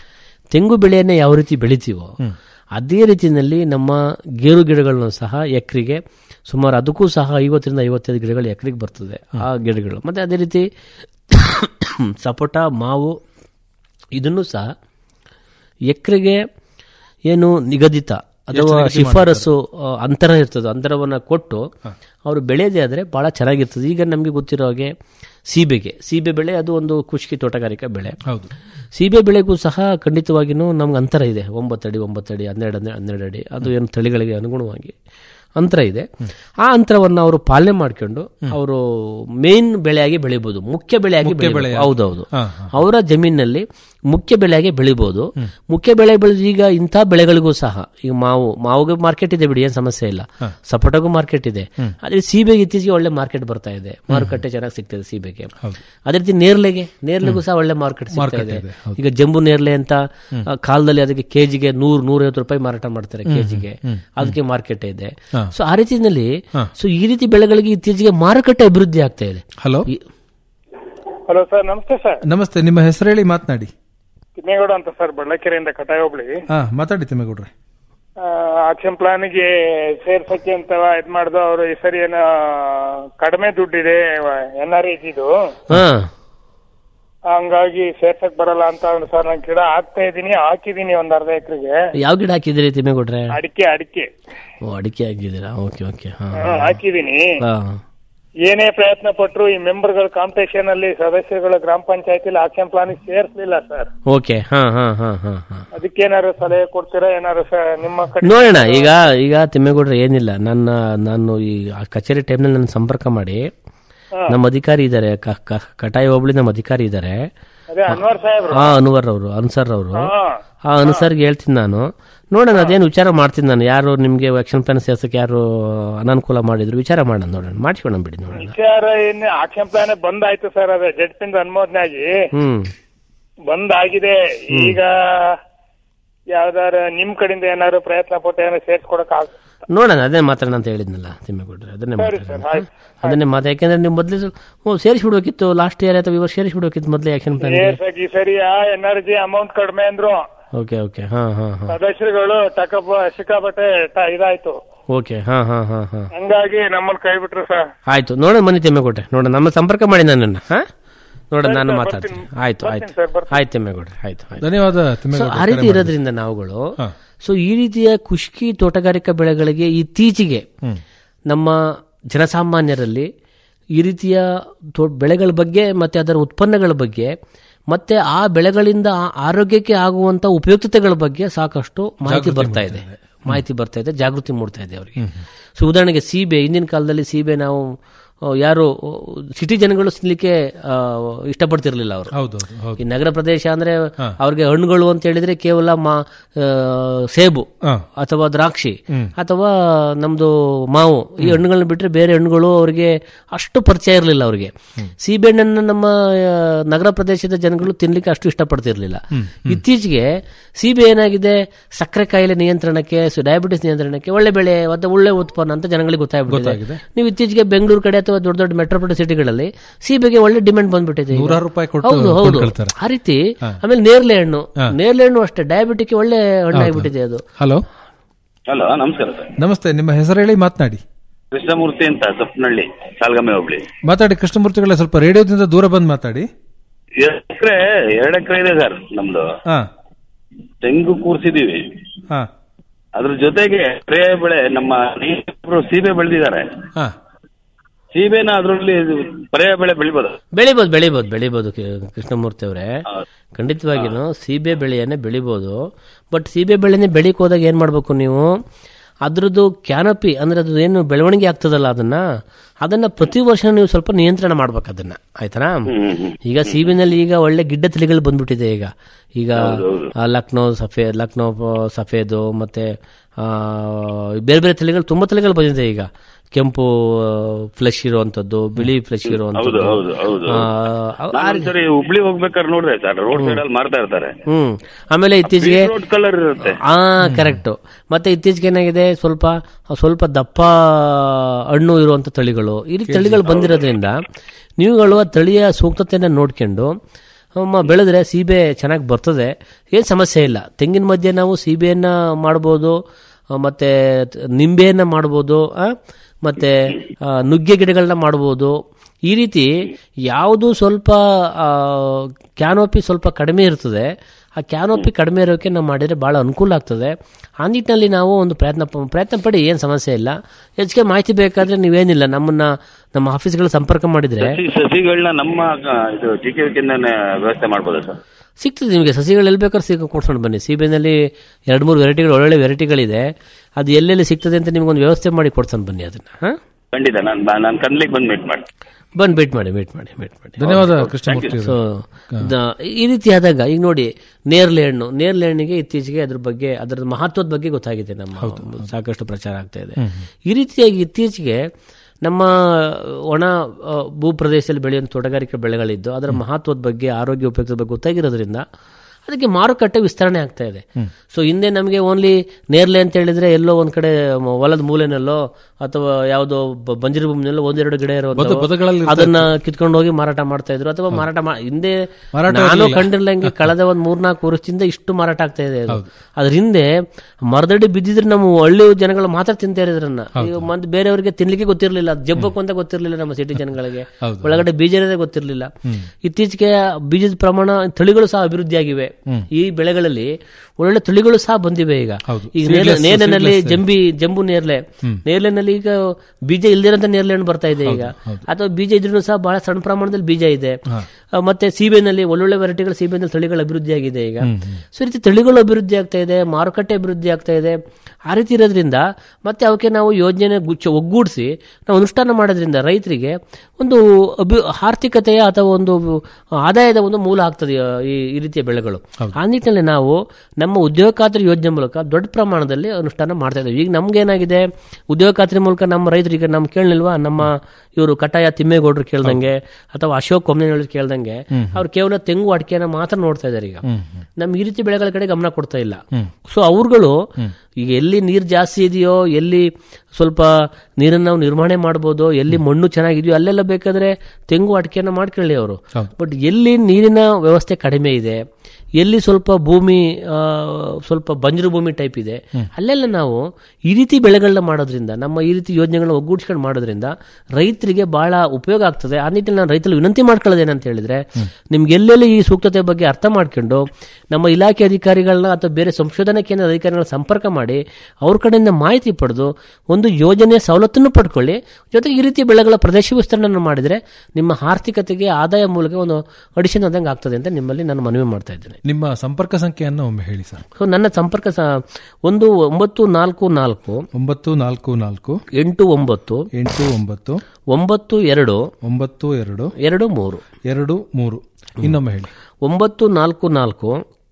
ತೆಂಗು ಬೆಳೆಯನ್ನ ಯಾವ ರೀತಿ ಬೆಳಿತೀವೋ ಅದೇ ರೀತಿಯಲ್ಲಿ ನಮ್ಮ ಗೇರು ಗಿಡಗಳನ್ನು ಸಹ ಎಕರೆಗೆ ಸುಮಾರು ಅದಕ್ಕೂ ಸಹ ಐವತ್ತರಿಂದ ಐವತ್ತೈದು ಗಿಡಗಳು ಎಕರೆಗೆ ಬರ್ತದೆ ಆ ಗಿಡಗಳು ಮತ್ತೆ ಅದೇ ರೀತಿ ಸಪೋಟ ಮಾವು ಇದನ್ನು ಸಹ ಎಕರೆಗೆ ಏನು ನಿಗದಿತ ಅಥವಾ ನಿಗದಿ ಶಿಫಾರಸು ಆ, ಅಂತರ ಇರ್ತದೆ ಅಂತರವನ್ನು ಕೊಟ್ಟು ಅವರು ಬೆಳೆಯದೇ ಆದರೆ ಭಾಳ ಚೆನ್ನಾಗಿರ್ತದೆ ಈಗ ನಮಗೆ ಗೊತ್ತಿರೋ ಹಾಗೆ ಸೀಬೆಗೆ ಸೀಬೆ ಬೆಳೆ ಅದು ಒಂದು ಖುಷ್ಕಿ ತೋಟಗಾರಿಕಾ ಬೆಳೆ ಹೌದು ಸೀಬೆ ಬೆಳೆಗೂ ಸಹ ಖಂಡಿತವಾಗಿಯೂ ನಮ್ಗೆ ಅಂತರ ಇದೆ ಒಂಬತ್ತು ಅಡಿ ಒಂಬತ್ತು ಅಡಿ ಹನ್ನೆರಡು ಹನ್ನೆರಡು ಹನ್ನೆರಡು ಅಡಿ ಅದು ಏನು ತಳಿಗಳಿಗೆ ಅನುಗುಣವಾಗಿ ಅಂತರ ಇದೆ ಆ ಅಂತರವನ್ನು ಅವರು ಪಾಲನೆ ಮಾಡ್ಕೊಂಡು ಅವರು ಮೇನ್ ಬೆಳೆಯಾಗಿ ಬೆಳಿಬಹುದು ಮುಖ್ಯ ಬೆಳೆಯಾಗಿ ಮುಖ್ಯ ಬೆಳಿಬೋದು. ಬೆಳೆಯಾಗಿ. ಹೌದೌದು ಹಾ, ಅವರ ಜಮೀನಿನಲ್ಲಿ ಮುಖ್ಯ ಬೆಳೆಯಾಗಿ ಬೆಳಿಬಹುದು ಮುಖ್ಯ ಬೆಳೆ ಬೆಳೆದು ಈಗ ಇಂಥ ಬೆಳೆಗಳಿಗೂ ಸಹ ಈಗ ಮಾವು ಮಾವುಗೆ ಮಾರ್ಕೆಟ್ ಇದೆ ಬಿಡಿ ಏನು ಸಮಸ್ಯೆ ಇಲ್ಲ ಸಪೋಟಗೂ ಮಾರ್ಕೆಟ್ ಇದೆ ಅದೇ ಸೀಬೆಗೆ ಇತ್ತೀಚೆಗೆ ಒಳ್ಳೆ ಮಾರ್ಕೆಟ್ ಬರ್ತಾ ಇದೆ ಮಾರುಕಟ್ಟೆ ಚೆನ್ನಾಗಿ ಸಿಗ್ತದೆ ಸೀಬೆಗೆ ಅದೇ ರೀತಿ ನೇರ್ಲೆಗೆ ನೇರ್ಲೆಗೂ ಸಹ ಒಳ್ಳೆ ಮಾರ್ಕೆಟ್ ಸಿಗ್ತಾ ಮಾರ್ಕೆಟ್ ಇದೆ ಇದೆ, ಹೌದು. ಈಗ ಜಂಬು ನೇರ್ಲೆ ಅಂತ ಆ, ಕಾಲದಲ್ಲಿ ಅದಕ್ಕೆ ಕೆಜಿಗೆ ನೂರ್ ನೂರೈವತ್ತು ರೂಪಾಯಿ ಮಾರಾಟ ಮಾಡ್ತಾರೆ ಕೆಜಿಗೆ ಅದಕ್ಕೆ ಮಾರ್ಕೆಟ್ ಇದೆ ಹಾ. ಸೊ ಆ ರೀತಿಯಲ್ಲಿ ಸೊ ಈ ರೀತಿ ಬೆಳೆಗಳಿಗೆ ಇತ್ತೀಚೆಗೆ ಮಾರುಕಟ್ಟೆ ಅಭಿವೃದ್ಧಿ ಆಗ್ತಾ ಇದೆ ಹಲೋ ಹಲೋ ಸರ್ ನಮಸ್ತೆ ಸರ್ ನಮಸ್ತೆ ನಿಮ್ಮ ಹೆಸರು ಹೇಳಿ ಮಾತನಾಡಿ ತಿಮ್ಮೇಗೌಡ ಅಂತ ಸರ್ ಬಳ್ಳಕೆರೆಯಿಂದ ಕಟಾಯ ಹೋಬಳಿ ಹಾ ಮಾತಾಡಿ ತಿಮ್ಮೇಗೌಡ್ರೆ ಆಕ್ಷನ್ ಪ್ಲಾನ್ಗೆ ಸೇರ್ಸಕ್ಕೆ ಅಂತ ಇದ್ ಮಾಡ್ದು ಅವರು ಈ ಸರಿ ಏನೋ ಕಡಿಮೆ ದುಡ್ಡಿದೆ ಎನ್ ಆರ್ ಇದು ಹಾ ಹಂಗಾಗಿ ಸೇರ್ಸಕ್ ಬರಲ್ಲ ಅಂತ ಅಂದ್ರು ಸರ್ ನಾನು ಗಿಡ ಹಾಕ್ತಾ ಇದೀನಿ ಹಾಕಿದೀನಿ ಒಂದ್ ಅರ್ಧ ಎಕರೆಗೆ ಯಾವ ಗಿಡ ಹಾಕಿದ್ರಿ ತಿಮ್ಮೇಗೌಡ್ರೆ ಅಡಿಕೆ ಅಡಿಕೆ ಓ ಅಡಿಕೆ ಹಾಕಿದ್ದೀರಾ ಓಕೆ ಓಕೆ ಹಾ ಹ್ಮ್, ಹಾಕಿದೀನಿ ಹಾ ಏನೇ ಪ್ರಯತ್ನ ಪಟ್ರು ಈ ಮೆಂಬರ್ಗಳ ಕಾಂಪಿಟೇಷನ್ ಅಲ್ಲಿ ಸದಸ್ಯರುಗಳ ಗ್ರಾಮ ಪಂಚಾಯತಿಲಿ ಆಕ್ಷನ್ ಪ್ಲಾನ್ ಸೇರ್ಸ್ಲಿಲ್ಲ ಸರ್ ಓಕೆ ಹಾ ಹಾ ಹಾ ಹಾ ಹಾ ಅದಕ್ಕೇನಾದ್ರು ಸಲಹೆ ಕೊಡ್ತೀರಾ ಏನಾದ್ರು ಸ- ನಿಮ್ಮ ಕಡೆ ನೋಡೋಣ ಈಗ ಈಗ ತಿಮ್ಮೇಗೌಡ್ರೆ ಏನಿಲ್ಲ ನನ್ನ ನಾನು ಈ ಆ ಕಚೇರಿ ಟೈಮ್ನಲ್ಲಿ ನನ್ನ ಸಂಪರ್ಕ ಮಾಡಿ ಹಾ. ನಮ್ಮ ಅಧಿಕಾರಿ ಇದ್ದಾರೆ ಕ- ಕ- ಕಟಾಯಿ ಹೋಬಳಿ ನಮ್ಮ ಅಧಿಕಾರಿ ಇದ್ದಾರೆ ಅದೇ ಅನ್ವರ್ ಸಾಹೇಬ್ರು ಹಾ ಅನ್ವರ್ ಅವರು ಅನ್ಸರ್ ಅವರು ಹಾ. ಆ ಅನ್ಸರ್ಗೆ ಹೇಳ್ತೀನಿ ನಾನು ನೋಡೋಣ ಅದೇನು ವಿಚಾರ ಮಾಡ್ತೀನಿ ನಾನು ಯಾರು ನಿಮ್ಗೆ ಆಕ್ಷನ್ ಪ್ಲಾನ್ ಸೇರ್ಸಕ್ಕೆ ಯಾರು ಅನಾನುಕೂಲ ಮಾಡಿದ್ರು ವಿಚಾರ ಮಾಡೋಣ ನೋಡೋಣ ಮಾಡಿಸ್ಕೊಣ ಬಿಡಿ ನೋಡೋಣ ವಿಚಾರ ಏನ್ ಆಕ್ಷನ್ ಪ್ಲಾನ್ ಬಂದ್ ಆಯ್ತು ಸರ್ ಅದೇ ಜಡ್ಪಿಂದ ಅನುಮೋದನೆ ಆಗಿ ಹ್ಮ್ ಬಂದ್ ಆಗಿದೆ ಈಗ ಯಾವ್ದಾರ ನಿಮ್ ಕಡೆಯಿಂದ ಏನಾದ್ರು ಪ್ರಯತ್ನ ಪಟ್ಟು ಏನೋ ಸೇರ್ಸ್ಕೊಡಕ್ ಆಗ ನೋಡೋಣ ಅದೇ ಮಾತಾಡೋಣ ಅಂತ ಹೇಳಿದ್ನಲ್ಲ ತಿಮ್ಮೇಗೌಡ್ರೆ ಅದನ್ನೇ ಸರಿ ಮಾತಾಡೋಣ ಸರ್ ಆಯ್ತು ಅದನ್ನೇ ಮಾತಾ ಯಾಕೆಂದ್ರೆ ನೀವು ಮೊದಲೇ ಓ ಸೇರಿಸ್ಬಿಡ್ಬೇಕಿತ್ತು ಲಾಸ್ಟ್ ಇಯರ್ ಅಥವಾ ಇವಾಗ ಸೇರಿಸ್ಬಿಡ್ಬೇಕಿತ್ತು ಮೊದಲೇ ಆಕ್ಷನ್ ಪ್ಲಾನ್ ಸೇರ್ಸಕ್ ಈ ಸರಿ ಎನ್ ಆರ್ ಜಿ ಅಮೌಂಟ್ ಕಡಿಮೆ ಅಂದ್ರು ಓಕೆ ಓಕೆ ಹಾ ಹಾ ಹಾ ಸದಸ್ಯರುಗಳು ಟಕಪ್ ಸಿಕ್ಕಾಪಟ್ಟೆ ಟ- ಇದಾಯ್ತು ಓಕೆ ಹಾ ಹಾ ಹಾ ಹಾ ಹಂಗಾಗಿ ನಮ್ಮನ್ನ ಕೈ ಬಿಟ್ರು ಸರ್ ಆಯ್ತು ನೋಡೋಣ ಮನೆ ತಿಮ್ಮೇಗೌಡ್ರೆ ನೋಡೋಣ ನಮ್ಮ ಸಂಪರ್ಕ ಮಾಡಿ ನನ್ನನ್ನು ಹಾ ನೋಡೋಣ ಸರಿ ನಾನು ಸರ್, ಮಾತಾಡ್ತೀನಿ ಬರ್ತೀನಿ. ಆಯ್ತು ಬರ್ತೀನಿ ಆಯ್ತು ಸರ್, ಬರ್ತೀನಿ. ಆಯ್ತು ತಿಮ್ಮೇಗೌಡ್ರೆ ಆಯ್ತು ಆಯ್ತು ಧನ್ಯವಾದ ಸೊ ತಿಮ್ಮೇಗೌಡ್ರೆ ಆ ಕರೆ ರೀತಿ ಮಾಡಿದ್ದಕ್ಕೆ. ಇರೋದ್ರಿಂದ ನಾವುಗಳು ಸೊ ಈ ರೀತಿಯ ಖುಷ್ಕಿ ತೋಟಗಾರಿಕಾ ಬೆಳೆಗಳಿಗೆ ಇತ್ತೀಚೆಗೆ ನಮ್ಮ ಜನಸಾಮಾನ್ಯರಲ್ಲಿ ಈ ರೀತಿಯ ತೋ- ಬೆಳೆಗಳ ಬಗ್ಗೆ ಮತ್ತೆ ಅದರ ಉತ್ಪನ್ನಗಳ ಬಗ್ಗೆ ಮತ್ತೆ ಆ ಬೆಳೆಗಳಿಂದ ಆ ಆರೋಗ್ಯಕ್ಕೆ ಆಗುವಂತ ಉಪಯುಕ್ತತೆಗಳ ಬಗ್ಗೆ ಸಾಕಷ್ಟು ಮಾಹಿತಿ ಜಾಗೃತಿ ಬರ್ತಾ ಇದೆ ಮಾಹಿತಿ ಬರ್ತಾ ಇದೆ ಜಾಗೃತಿ ಮೂಡ್ತಾ ಇದೆ ಅವರಿಗೆ ಸೊ ಉದಾಹರಣೆಗೆ ಸೀಬೆ ಹಿಂದಿನ ಕಾಲದಲ್ಲಿ ಸೀಬೆ ನಾವು ಆ, ಯಾರು ಸಿಟಿ ಜನಗಳು ತಿನ್ಲಿಕ್ಕೆ ಆ, ಇಷ್ಟಪಡ್ತಿರ್ಲಿಲ್ಲ ಅವರು ಹೌದೌದು ಹೌದು ಈ ನಗರ ಪ್ರದೇಶ ಅಂದ್ರೆ ಅವ್ರಿಗೆ ಹಣ್ಣುಗಳು ಅಂತ ಹೇಳಿದ್ರೆ ಕೇವಲ ಮಾ ಆ, ಸೇಬು ಹಾ. ಅಥವಾ ದ್ರಾಕ್ಷಿ ಹ್ಮ್. ಅಥವಾ ನಮ್ದು ಮಾವು ಈ ಹಣ್ಣುಗಳನ್ನ ಬಿಟ್ರೆ ಬೇರೆ ಹಣ್ಣುಗಳು ಅವರಿಗೆ ಅಷ್ಟು ಪರಿಚಯ ಇರಲಿಲ್ಲ ಅವರಿಗೆ ಸೀಬೆಹಣ್ಣನ್ನು ನಮ್ಮ ಆ, ನಗರ ಪ್ರದೇಶದ ಜನಗಳು ತಿನ್ಲಿಕ್ಕೆ ಅಷ್ಟು ಇಷ್ಟಪಡ್ತಿರ್ಲಿಲ್ಲ ಇತ್ತೀಚೆಗೆ ಸೀಬೆ ಏನಾಗಿದೆ ಸಕ್ಕರೆ ಕಾಯಿಲೆ ನಿಯಂತ್ರಣಕ್ಕೆ ಡಯಾಬಿಟಿಸ್ ನಿಯಂತ್ರಣಕ್ಕೆ ಒಳ್ಳೆ ಬೆಳೆ ಮತ್ತೆ ಒಳ್ಳೆ ಉತ್ಪನ್ನ ಅಂತ ಜನಗಳಿಗೆ ಗೊತ್ತಾಗ್ಬಿಟ್ಟಿದೆ ಗೊತ್ತಾಗಿದೆ. ನೀವು ಇತ್ತೀಚೆಗೆ ಬೆಂಗಳೂರು ಕಡೆ ಅಥವಾ ದೊಡ್ಡ ದೊಡ್ಡ ಮೆಟ್ರೋಪಾಲಿಟನ್ ಸಿಟಿಗಳಲ್ಲಿ ಸೀಬೆಗೆ ಒಳ್ಳೆ ಡಿಮ್ಯಾಂಡ್ ಬಂದ್ಬಿಟ್ಟಿದೆ ಈಗ. ನೂರಾರು ರೂಪಾಯಿ ಕೊಟ್ಟು ಹೌದು ಹೌದು ಕೊಂಡ್ಕೊಳ್ತಾರೆ. ಆ ರೀತಿ ಹಾ. ಆಮೇಲೆ ನೇರ್ಲೆ ಹಣ್ಣು ಹಾ. ನೇರ್ಲೆ ಹಣ್ಣು ಅಷ್ಟೇ ಡಯಾಬಿಟಿಕ್ ಒಳ್ಳೆ ಹಣ್ಣು ಆಗಿಬಿಟ್ಟಿದೆ ಅದು ಹಲೋ ಹಲೋ ನಮಸ್ಕಾರ ಸರ್ ನಮಸ್ತೆ ನಿಮ್ಮ ಹೆಸರು ಹೇಳಿ ಮಾತನಾಡಿ ಕೃಷ್ಣಮೂರ್ತಿ ಅಂತ ಸೊಪ್ಪನಹಳ್ಳಿ ಸಾಲ್ಗಮ್ಮೆ ಹೋಬಳಿ ಮಾತಾಡಿ ಕೃಷ್ಣಮೂರ್ತಿಗಳೇ ಸ್ವಲ್ಪ ರೇಡಿಯೋದಿಂದ ದೂರ ಬಂದು ಮಾತಾಡಿ ಎಕರೆ ಎರಡು ಎಕರೆ ಇದೆ ಸರ್ ನಮ್ದು ಹಾ ತೆಂಗು ಕೂರ್ಸಿದೀವಿ ಹಾ ಅದ್ರ ಜೊತೆಗೆ ಬೇರೆ ಬೆಳೆ ನಮ್ಮ ಇಬ್ರು ಸೀಬೆ ಬೆಳೆದಿದ್ದಾರೆ ಹಾ ಸೀಬೆನ ಅದರಲ್ಲಿ ಪರ್ಯಾಯ ಬೆಳೆ ಬೆಳಿಬೋದು ಬೆಳಿಬೋದು ಬೆಳಿಬೋದು ಬೆಳಿಬೋದು ಕಿ- ಕೃಷ್ಣಮೂರ್ತಿ ಅವರೇ ಖಂಡಿತವಾಗಿನೂ ಸೀಬೆ ಬೆಳೆಯನ್ನೇ ಬೆಳಿಬೋದು ಬಟ್ ಸೀಬೆ ಬೆಳೆನೇ ಬೆಳಿಕ್ ಹೋದಾಗ ಏನ್ ಮಾಡ್ಬೇಕು ನೀವು ಅದ್ರದ್ದು ಕ್ಯಾನಪಿ ಅಂದ್ರೆ ಅದು ಏನು ಬೆಳವಣಿಗೆ ಆಗ್ತದಲ್ಲ ಅದನ್ನ ಅದನ್ನ ಪ್ರತಿ ವರ್ಷ ನೀವು ಸ್ವಲ್ಪ ನಿಯಂತ್ರಣ ಮಾಡ್ಬೇಕು ಅದನ್ನ ಆಯ್ತಾ ಈಗ ಸೀಬೆನಲ್ಲಿ ಈಗ ಒಳ್ಳೆ ಗಿಡ್ಡ ತಳಿಗಳು ಬಂದ್ಬಿಟ್ಟಿದೆ ಈಗ ಈಗ ಆ, ಲಕ್ನೋ ಸಫೇ ಲಕ್ನೋ ಪ- ಸಫೇದು ಮತ್ತೆ ಆ, ಬೇರೆ ಬೇರೆ ತಳಿಗಳು ತುಂಬಾ ತಳಿಗಳು ಬಂದಿದೆ ಈಗ ಕೆಂಪು ಫ್ಲೆಶ್ ಇರುವಂತದ್ದು ಬಿಳಿ ಫ್ಲೆಶ್ ಹೌದು ಇರುವಂತದ್ದು ಹೌದು ಹೌದು ಆ, ನಾನು ಒಂದ್ಸರಿ ಹುಬ್ಳಿ ಹೋಗ್ಬೇಕಾದ್ರೆ ನೋಡಿದೆ ಸರ್ ರೋಡ್ ಸೈಡ್ ಅಲ್ಲಿ ಮಾರ್ತಾ ಇರ್ತಾರೆ ಹ್ಮ್ ಆಮೇಲೆ ಇತ್ತೀಚೆಗೆ ರೋಡ್ ಕಲರ್ ಇರುತ್ತೆ ಆ ಕರೆಕ್ಟ್ ಮತ್ತೆ ಇತ್ತೀಚೆಗೆ ಏನಾಗಿದೆ ಸ್ವಲ್ಪ ಸ್ವಲ್ಪ ದಪ್ಪ ಹಣ್ಣು ಇರುವಂತ ತಳಿಗಳು ಈ ರೀತಿ ತಳಿಗಳು ಬಂದಿರೋದ್ರಿಂದ ನೀವುಗಳು ಆ ತಳಿಯ ಸೂಕ್ತತೆಯನ್ನು ನೋಡ್ಕೊಂಡು ಮ, ಬೆಳೆದ್ರೆ ಸೀಬೆ ಚೆನ್ನಾಗಿ ಬರ್ತದೆ ಏನು ಸಮಸ್ಯೆ ಇಲ್ಲ ತೆಂಗಿನ ಮಧ್ಯೆ ನಾವು ಸೀಬೆಯನ್ನ ಮಾಡ್ಬೋದು ಆ, ಮತ್ತೆ ತ- ನಿಂಬೆಯನ್ನ ಮಾಡ್ಬೋದು ಆ, ಮತ್ತೆ ಆ, ನುಗ್ಗೆ ಗಿಡಗಳನ್ನ ಮಾಡ್ಬೋದು ಈ ರೀತಿ ಯಾವುದು ಸ್ವಲ್ಪ ಕ್ಯಾನೋಪಿ ಸ್ವಲ್ಪ ಕಡಿಮೆ ಇರ್ತದೆ ಆ ಕ್ಯಾನೋಪಿ ಕಡಿಮೆ ಇರೋಕೆ ನಾವು ಮಾಡಿದರೆ ಭಾಳ ಅನುಕೂಲ ಆಗ್ತದೆ ಆ ನಿಟ್ಟಿನಲ್ಲಿ ನಾವು ಒಂದು ಪ್ರಯತ್ನ ಪ- ಪ್ರಯತ್ನ ಪಡಿ ಏನು ಸಮಸ್ಯೆ ಇಲ್ಲ ಹೆಚ್ಚಿಗೆ ಮಾಹಿತಿ ಬೇಕಾದ್ರೆ ನೀವೇನಿಲ್ಲ ನಮ್ಮನ್ನ ನಮ್ಮ ಆಫೀಸ್ಗಳ ಸಂಪರ್ಕ ಮಾಡಿದ್ರೆ ಸಸಿ ಸಸಿಗಳನ್ನ ನಮ್ಮ ಆ, ಇದು ಜಿ ಕೆ ವ್ಯವಸ್ಥೆ ಮಾಡ್ಬೋದಾ ಸರ್ ಸಿಗ್ತದೆ ನಿಮಗೆ ಸಸಿಗಳು ಎಲ್ಲಿ ಬೇಕಾದ್ರೂ ಸಿಗ ಕೊಡ್ಸ್ಕೊಂಡು ಬನ್ನಿ ಸೀಬೆನಲ್ಲಿ ಎರಡು ಮೂರು ವೆರೈಟಿಗಳು ಒಳ್ಳೊಳ್ಳೆ ವೆರೈಟಿಗಳಿದೆ ಅದು ಎಲ್ಲೆಲ್ಲಿ ಸಿಗ್ತದೆ ಅಂತ ನಿಮ್ಗೊಂದು ವ್ಯವಸ್ಥೆ ಮಾಡಿ ಕೊಡ್ಸ್ಕೊಂಡು ಬನ್ನಿ ಅದನ್ನ ಹಾಂ ಖಂಡಿತ ನಾನು ನಾನು ಕನ್ಲಿಗೆ ಬಂದು ಮೀಟ್ ಮಾಡಿ ಬಂದು ಭೇಟಿ ಮಾಡಿ ಭೇಟಿ ಮಾಡಿ ಭೇಟಿ ಮಾಡಿ ಧನ್ಯವಾದ Okay, Krishnamurthy thank you. So the- ಈ ರೀತಿ ಆದಾಗ ಈಗ ನೋಡಿ ನೇರಳೆ ಹಣ್ಣು ನೇರಳೆ ಹಣ್ಣಿಗೆ ಇತ್ತೀಚೆಗೆ ಅದ್ರ ಬಗ್ಗೆ ಅದರ ಮಹತ್ವದ ಬಗ್ಗೆ ಗೊತ್ತಾಗಿದೆ ನಮ್ಮ ಸಾಕಷ್ಟು ಪ್ರಚಾರ ಆಗ್ತಾ ಇದೆ ಈ ರೀತಿಯಾಗಿ ಇತ್ತೀಚೆಗೆ ನಮ್ಮ ಒಣ ಆ, ಭೂ ಪ್ರದೇಶದಲ್ಲಿ ಬೆಳೆಯುವಂಥ ತೋಟಗಾರಿಕೆ ಬೆಳೆಗಳಿದ್ದು ಅದರ ಮಹತ್ವದ ಬಗ್ಗೆ ಆರೋಗ್ಯ ಉಪಯುಕ್ತದ ಬಗ್ಗೆ ಗೊತ್ತಾಗಿರೋದ್ರಿಂದ ಅದಕ್ಕೆ ಮಾರುಕಟ್ಟೆ ವಿಸ್ತರಣೆ ಆಗ್ತಾ ಇದೆ ಸೊ ಹಿಂದೆ ನಮಗೆ ಓನ್ಲಿ ನೇರ್ಲೆ ಅಂತ ಹೇಳಿದ್ರೆ ಎಲ್ಲೋ ಒಂದ್ ಕಡೆ ಮ- ಹೊಲದ ಮೂಲೆನಲ್ಲೋ ಅಥವಾ ಯಾವುದೋ ಬ- ಬಂಜರು ಭೂಮಿನಲ್ಲೋ ಒಂದೆರಡು ಗಿಡ ಬದ- ಇರೋ ಬದಗಳಲ್ಲಿ ಇರ್ತಾ ಅದನ್ನ ಕಿತ್ಕೊಂಡು ಹೋಗಿ ಮಾರಾಟ ಮಾಡ್ತಾ ಇದ್ರು ಅಥವಾ ಮಾರಾಟ ಮಾ- ಹಿಂದೆ ಮಾರಾಟ ನಾನು ಇರ್ಲಿಲ್ಲ. ಕಂಡಿರ್ಲಂಗೆ ಕಳೆದ ಒಂದ್ ಮೂರ್ನಾಲ್ಕು ವರ್ಷದಿಂದ ಇಷ್ಟು ಮಾರಾಟ ಆಗ್ತಾ ಇದೆ ಅದು. ಅದ್ರ ಹಿಂದೆ ಮರದಡಿ ಬಿದ್ದಿದ್ರೆ ನಮ್ಮ ಹಳ್ಳಿ ಜನಗಳು ಮಾತ್ರ ತಿಂತಾ ಇರೋದ್ರನ್ನ ಈಗ ಮಂದ್ ಬೇರೆಯವರಿಗೆ ತಿನ್ಲಿಕ್ಕೆ ಗೊತ್ತಿರ್ಲಿಲ್ಲ ಅದ್ ಜಬ್ಬಕ್ಕು ಅಂತ ಗೊತ್ತಿರ್ಲಿಲ್ಲ ನಮ್ಮ ಸಿಟಿ ಜನಗಳಿಗೆ ಹೌದು. ಒಳಗಡೆ ಬೀಜ ಇರೋದೇ ಗೊತ್ತಿರ್ಲಿಲ್ಲ ಇತ್ತೀಚೆಗೆ ಬೀಜದ ಪ್ರಮಾಣ ತಳಿಗಳು ಸಹ ಅಭಿವೃದ್ಧಿ ಆಗಿವೆ ಈ ಬೆಳೆಗಳಲ್ಲಿ ಒಳ್ಳೆ ತಳಿಗಳು ಸಹ ಬಂದಿವೆ ಈಗ ಹೌದು. ಈಗ Seedless, ನೇರಳೆನಲ್ಲಿ seedless. ಜಂಬಿ ಜಂಬು ನೇರ್ಲೆ ನೇರ್ಲೆನಲ್ಲಿ ಈಗ ಬೀಜ ಇಲ್ದಿರಂತ ನೇರ್ಲೆ ಹಣ್ಣು ಬರ್ತಾ ಇದೆ ಈಗ ಅಥವಾ ಬೀಜ ಇದ್ರೂ ಸಹ ಬಹಳ ಸಣ್ಣ ಪ್ರಮಾಣದಲ್ಲಿ ಬೀಜ ಇದೆ ಆ, ಮತ್ತೆ ಸೀಬೆನಲ್ಲಿ ಒಳ್ಳೊಳ್ಳೆ ವೆರೈಟಿಗಳು ಸೀಬೆನಲ್ಲಿ ತಳಿಗಳು ಅಭಿವೃದ್ಧಿ ಆಗಿದೆ ಈಗ ಸೊ ಈ ರೀತಿ ತಳಿಗಳು ಅಭಿವೃದ್ಧಿ ಆಗ್ತಾ ಇದೆ ಮಾರುಕಟ್ಟೆ ಅಭಿವೃದ್ಧಿ ಆಗ್ತಾ ಇದೆ ಆ ರೀತಿ ಇರೋದ್ರಿಂದ ಮತ್ತೆ ಅವಕ್ಕೆ ನಾವು ಯೋಜನೆ ಗುಚ್ಚ ಒಗ್ಗೂಡಿಸಿ ನಾವು ಅನುಷ್ಠಾನ ಮಾಡೋದ್ರಿಂದ ರೈತರಿಗೆ ಒಂದು ಅಭಿ ಆರ್ಥಿಕತೆಯ ಅಥವಾ ಒಂದು ಆದಾಯದ ಒಂದು ಮೂಲ ಆಗ್ತದೆ ಆ, ಈ ಈ ರೀತಿಯ ಬೆಳೆಗಳು ಆ ನಿಟ್ಟಿನಲ್ಲಿ ನಾವು ನಮ್ಮ ಉದ್ಯೋಗ ಖಾತ್ರಿ ಯೋಜನೆ ಮೂಲಕ ದೊಡ್ಡ ಪ್ರಮಾಣದಲ್ಲಿ ಅನುಷ್ಠಾನ ಮಾಡ್ತಾ ಇದ್ದೇವೆ ಈಗ ನಮ್ಗೇನಾಗಿದೆ ಉದ್ಯೋಗ ಖಾತ್ರಿ ಮೂಲಕ ನಮ್ಮ ರೈತರಿಗೆ ನಮ್ ಕೇಳಲಿಲ್ವಾ ನಮ್ಮ ಇವರು ಕಟಾಯ ತಿಮ್ಮೇಗೌಡರು ಕೇಳ್ದಂಗೆ ಅಥವಾ ಅಶೋಕ್ ಕೊಮ್ನೇನವರು ಕೇಳ್ದಂಗೆ ಅವ್ರು ಕೇವಲ ತೆಂಗು ಅಡಿಕೆನ ಮಾತ್ರ ನೋಡ್ತಾ ಇದಾರೆ ಈಗ ನಮ್ ಈ ರೀತಿ ಬೆಳೆಗಳ ಕಡೆ ಗಮನ ಕೊಡ್ತಾ ಇಲ್ಲ ಸೊ ಅವ್ರುಗಳು ಈಗ ಎಲ್ಲಿ ನೀರ್ ಜಾಸ್ತಿ ಇದೆಯೋ ಎಲ್ಲಿ ಸ್ವಲ್ಪ ನೀರನ್ನ ನಾವು ನಿರ್ವಹಣೆ ಮಾಡ್ಬೋದು ಎಲ್ಲಿ ಮಣ್ಣು ಚೆನ್ನಾಗಿದೆಯೋ ಅಲ್ಲೆಲ್ಲ ಬೇಕಾದ್ರೆ ತೆಂಗು ಅಡಿಕೆನ ಮಾಡ್ಕೊಳ್ಳಿ ಅವರು ಬಟ್ ಎಲ್ಲಿ ನೀರಿನ ವ್ಯವಸ್ಥೆ ಕಡಿಮೆ ಇದೆ ಎಲ್ಲಿ ಸ್ವಲ್ಪ ಭೂಮಿ ಆ, ಸ್ವಲ್ಪ ಬಂಜರು ಭೂಮಿ ಟೈಪ್ ಇದೆ ಅಲ್ಲೆಲ್ಲ ನಾವು ಈ ರೀತಿ ಬೆಳೆಗಳನ್ನ ಮಾಡೋದ್ರಿಂದ ನಮ್ಮ ಈ ರೀತಿ ಯೋಜನೆಗಳನ್ನ ಒಗ್ಗೂಡಿಸ್ಕೊಂಡು ಮಾಡೋದ್ರಿಂದ ರೈತರಿಗೆ ಬಹಳ ಉಪಯೋಗ ಆಗ್ತದೆ ಆ ನಿಟ್ಟಿನಲ್ಲಿ ನಾನು ರೈತರಲ್ಲಿ ವಿನಂತಿ ಮಾಡ್ಕೊಳ್ಳೋದೇನಂತ ಹೇಳಿದ್ರೆ ನಿಮ್ಗೆ ಎಲ್ಲೆಲ್ಲಿ ಈ ಸೂಕ್ತತೆ ಬಗ್ಗೆ ಅರ್ಥ ಮಾಡ್ಕೊಂಡು ನಮ್ಮ ಇಲಾಖೆ ಅಧಿಕಾರಿಗಳನ್ನ ಅಥವಾ ಬೇರೆ ಸಂಶೋಧನಾ ಕೇಂದ್ರದ ಅಧಿಕಾರಿಗಳನ್ನ ಸಂಪರ್ಕ ಮಾಡಿ ಅವ್ರ ಕಡೆಯಿಂದ ಮಾಹಿತಿ ಪಡೆದು ಒಂದು ಯೋಜನೆಯ ಸವಲತ್ತನ್ನು ಪಡ್ಕೊಳ್ಳಿ ಜೊತೆಗೆ ಈ ರೀತಿ ಬೆಳೆಗಳ ಪ್ರದೇಶ ವಿಸ್ತರಣೆ ಮಾಡಿದ್ರೆ ನಿಮ್ಮ ಆರ್ಥಿಕತೆಗೆ ಆದಾಯ ಮೂಲಕ ಒಂದು ಅಡಿಷನ್ ಆದಂಗೆ ಆಗ್ತದೆ ಅಂತ ನಿಮ್ಮಲ್ಲಿ ನಾನು ಮನವಿ ಮಾಡ್ತಾ ಇದ್ದೇನೆ ನಿಮ್ಮ ಸಂಪರ್ಕ ಸಂಖ್ಯೆಯನ್ನು ಒಮ್ಮೆ ಹೇಳಿ ಸರ್ ಸೊ ನನ್ನ ಸಂಪರ್ಕ ಸ- ಒಂದು ಒಂಬತ್ತು ನಾಲ್ಕು ನಾಲ್ಕು ಒಂಬತ್ತು ನಾಲ್ಕು ನಾಲ್ಕು ಎಂಟು ಒಂಬತ್ತು ಎಂಟು ಒಂಬತ್ತು ಒಂಬತ್ತು ಎರಡು ಒಂಬತ್ತು ಎರಡು ಎರಡು ಮೂರು ಎರಡು ಮೂರು ಇನ್ನೊಮ್ಮೆ ಹೇಳಿ ಒಂಬತ್ತು ನಾಲ್ಕು ನಾಲ್ಕು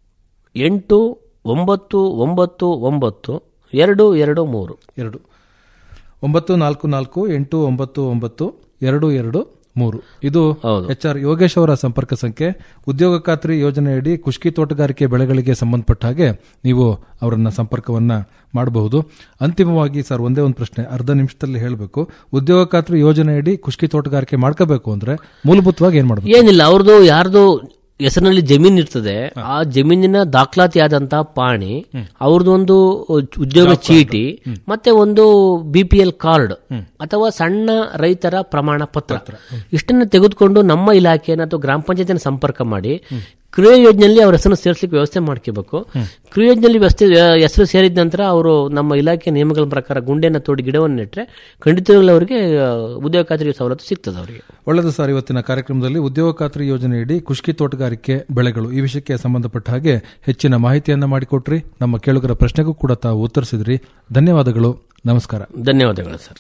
ಎಂಟು ಒಂಬತ್ತು ಒಂಬತ್ತು ಒಂಬತ್ತು ಎರಡು ಎರಡು ಮೂರು ಎರಡು ಒಂಬತ್ತು ನಾಲ್ಕು ನಾಲ್ಕು ಎಂಟು ಒಂಬತ್ತು ಒಂಬತ್ತು ಎರಡು ಎರಡು ಮೂರು ಇದು ಎಚ್ ಆರ್ ಯೋಗೇಶ್ ಅವರ ಸಂಪರ್ಕ ಸಂಖ್ಯೆ ಉದ್ಯೋಗ ಖಾತ್ರಿ ಯೋಜನೆಯಡಿ ಕುಷ್ಕಿ ತೋಟಗಾರಿಕೆ ಬೆಳೆಗಳಿಗೆ ಸಂಬಂಧಪಟ್ಟ ಹಾಗೆ ನೀವು ಅವರನ್ನ ಸಂಪರ್ಕವನ್ನ ಮಾಡಬಹುದು ಅಂತಿಮವಾಗಿ ಸರ್ ಒಂದೇ ಒಂದು ಪ್ರಶ್ನೆ ಅರ್ಧ ನಿಮಿಷದಲ್ಲಿ ಹೇಳಬೇಕು ಉದ್ಯೋಗ ಖಾತ್ರಿ ಯೋಜನೆಯಡಿ ಕುಷ್ಕಿ ತೋಟಗಾರಿಕೆ ಮಾಡ್ಕೋಬೇಕು ಅಂದ್ರೆ ಮೂಲಭೂತವಾಗಿ ಏನ್ ಮಾಡಬೇಕು ಏನಿಲ್ಲ ಅವ್ರದ್ದು ಯಾರ್ದು ಹೆಸರಿನಲ್ಲಿ ಜಮೀನ್ ಇರ್ತದೆ ಆ ಜಮೀನಿನ ದಾಖಲಾತಿ ಆದಂತಹ ಪಾಣಿ ಅವ್ರದ್ದು ಒಂದು ಉದ್ಯೋಗ ಚೀಟಿ ಮತ್ತೆ ಒಂದು ಬಿ ಪಿ ಎಲ್ ಕಾರ್ಡ್ ಅಥವಾ ಸಣ್ಣ ರೈತರ ಪ್ರಮಾಣ ಪತ್ರ ಇಷ್ಟನ್ನು ತೆಗೆದುಕೊಂಡು ನಮ್ಮ ಇಲಾಖೆಯನ್ನು ಅಥವಾ ಗ್ರಾಮ ಪಂಚಾಯತಿನ ಸಂಪರ್ಕ ಮಾಡಿ ಕ್ರಿಯಾ ಯೋಜನೆಯಲ್ಲಿ ಅವ್ರ ಹೆಸರು ಸೇರಿಸಲಿಕ್ಕೆ ವ್ಯವಸ್ಥೆ ಮಾಡ್ಕೋಬೇಕು ಕ್ರಿಯಾ ಯೋಜನೆಯಲ್ಲಿ ವ್ಯವಸ್ಥೆ ಹೆಸರು ಸೇರಿದ ನಂತರ ಅವರು ನಮ್ಮ ಇಲಾಖೆ ನಿಯಮಗಳ ಪ್ರಕಾರ ಗುಂಡೆಯನ್ನು ತೋಡಿ ಗಿಡವನ್ನು ನೆಟ್ಟರೆ ಖಂಡಿತವಾಗ್ಲೂ ಅವರಿಗೆ ಆ, ಉದ್ಯೋಗ ಖಾತ್ರಿ ಸವಲತ್ತು ಸಿಗ್ತದೆ ಅವರಿಗೆ ಒಳ್ಳೆಯದು ಸರ್ ಇವತ್ತಿನ ಕಾರ್ಯಕ್ರಮದಲ್ಲಿ ಉದ್ಯೋಗ ಖಾತ್ರಿ ಯೋಜನೆಯಡಿ ಕುಷ್ಕಿ ತೋಟಗಾರಿಕೆ ಬೆಳೆಗಳು ಈ ವಿಷಯಕ್ಕೆ ಸಂಬಂಧಪಟ್ಟ ಹಾಗೆ ಹೆಚ್ಚಿನ ಮಾಹಿತಿಯನ್ನ ಮಾಡಿಕೊಟ್ರಿ ನಮ್ಮ ಕೇಳುಗರ ಪ್ರಶ್ನೆಗೂ ಕೂಡ ತಾವು ಉತ್ತರಿಸಿದ್ರಿ ಧನ್ಯವಾದಗಳು ನಮಸ್ಕಾರ ಧನ್ಯವಾದಗಳು ಸರ್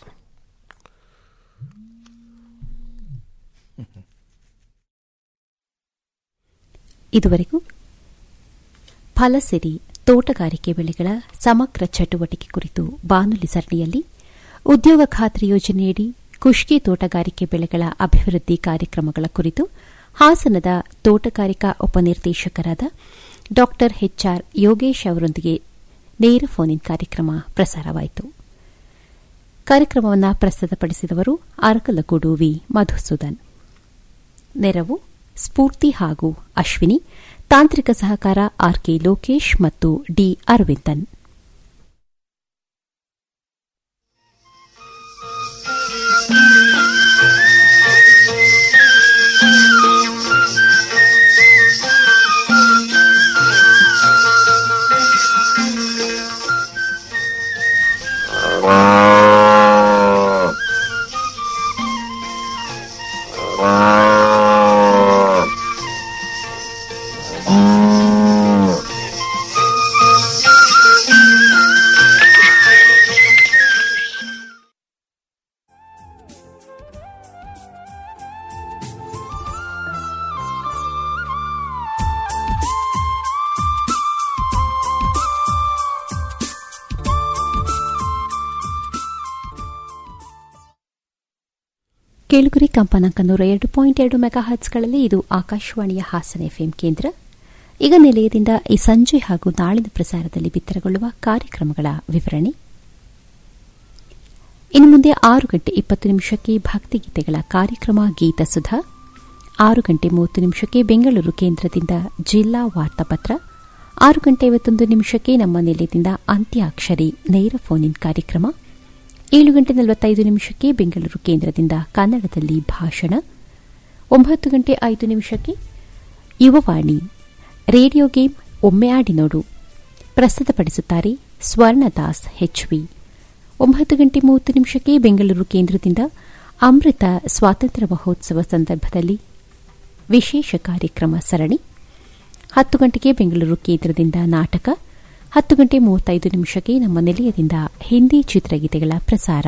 ಇದುವರೆಗೂ ಫಲಸಿರಿ ತೋಟಗಾರಿಕೆ ಬೆಳೆಗಳ ಸಮಗ್ರ ಚಟುವಟಿಕೆ ಕುರಿತು ಬಾನುಲಿ ಸರಣಿಯಲ್ಲಿ ಉದ್ಯೋಗ ಖಾತ್ರಿ ಯೋಜನೆಯಡಿ ಕುಷ್ಕಿ ತೋಟಗಾರಿಕೆ ಬೆಳೆಗಳ ಅಭಿವೃದ್ಧಿ ಕಾರ್ಯಕ್ರಮಗಳ ಕುರಿತು ಹಾಸನದ ತೋಟಗಾರಿಕಾ ಉಪನಿರ್ದೇಶಕರಾದ ಡಾ ಎಚ್ಆರ್ ಯೋಗೇಶ್ ಅವರೊಂದಿಗೆ ನೇರ ಫೋನ್ ಇನ್ ಕಾರ್ಯಕ್ರಮ ಪ್ರಸಾರವಾಯಿತು ಕಾರ್ಯಕ್ರಮವನ್ನು ಪ್ರಸ್ತುತಪಡಿಸಿದವರು ಅರಕಲಗೂಡು ವಿ ಮಧುಸೂದನ್ ನೆರವು ಸ್ಫೂರ್ತಿ ಹಾಗೂ ಅಶ್ವಿನಿ ತಾಂತ್ರಿಕ ಸಹಕಾರ ಆರ್ಕೆ ಲೋಕೇಶ್ ಮತ್ತು ಡಿ ಅರವಿಂದನ್ Thank you. ಕೇಳುಗರಿ ಕಂಪನಾಂಕ ನೂರ ಎರಡು ಪಾಯಿಂಟ್ ಎರಡು ಮೆಗಾ ಹರ್ಟ್ಸ್ಗಳಲ್ಲಿ ಇದು ಆಕಾಶವಾಣಿಯ ಹಾಸನ ಎಫ್ಎಂ ಕೇಂದ್ರ ಈಗ ನಿಲಯದಿಂದ ಈ ಸಂಜೆ ಹಾಗೂ ನಾಳಿನ ಪ್ರಸಾರದಲ್ಲಿ ಬಿತ್ತರಗೊಳ್ಳುವ ಕಾರ್ಯಕ್ರಮಗಳ ವಿವರಣೆ ಇನ್ನು ಮುಂದೆ ಆರು ಗಂಟೆ ಇಪ್ಪತ್ತು ನಿಮಿಷಕ್ಕೆ ಭಕ್ತಿಗೀತೆಗಳ ಕಾರ್ಯಕ್ರಮ ಗೀತಸುಧಾ ಆರು ಗಂಟೆ ಮೂವತ್ತು ನಿಮಿಷಕ್ಕೆ ಬೆಂಗಳೂರು ಕೇಂದ್ರದಿಂದ ಜಿಲ್ಲಾ ವಾರ್ತಾಪತ್ರ ಆರು ಗಂಟೆ ಐವತ್ತೊಂದು ನಿಮಿಷಕ್ಕೆ ನಮ್ಮ ನಿಲಯದಿಂದ ಅಂತ್ಯಾಕ್ಷರಿ ನೇರ ಫೋನ್ ಇನ್ ಕಾರ್ಯಕ್ರಮ ಏಳು ಗಂಟೆ ನಲವತ್ತೈದು ನಿಮಿಷಕ್ಕೆ ಬೆಂಗಳೂರು ಕೇಂದ್ರದಿಂದ ಕನ್ನಡದಲ್ಲಿ ಭಾಷಣ ಒಂಬತ್ತು ಗಂಟೆ ಐದು ನಿಮಿಷಕ್ಕೆ ಯುವವಾಣಿ ರೇಡಿಯೋ ಗೇಮ್ ಒಮ್ಮೆ ಆಡಿ ನೋಡು ಪ್ರಸ್ತುತಪಡಿಸುತ್ತಾರೆ ಸ್ವರ್ಣದಾಸ್ ಹೆಚ್ವಿ ಒಂಬತ್ತು ಗಂಟೆ ಮೂವತ್ತು ನಿಮಿಷಕ್ಕೆ ಬೆಂಗಳೂರು ಕೇಂದ್ರದಿಂದ ಅಮೃತ ಸ್ವಾತಂತ್ರ್ಯ ಮಹೋತ್ಸವ ಸಂದರ್ಭದಲ್ಲಿ ವಿಶೇಷ ಕಾರ್ಯಕ್ರಮ ಸರಣಿ ಹತ್ತು ಗಂಟೆಗೆ ಬೆಂಗಳೂರು ಕೇಂದ್ರದಿಂದ ನಾಟಕ ಹತ್ತು ಗಂಟೆ ಮೂವತ್ತೈದು ನಿಮಿಷಕ್ಕೆ ನಮ್ಮ ನಿಲಯದಿಂದ ಹಿಂದಿ ಚಿತ್ರಗೀತೆಗಳ ಪ್ರಸಾರ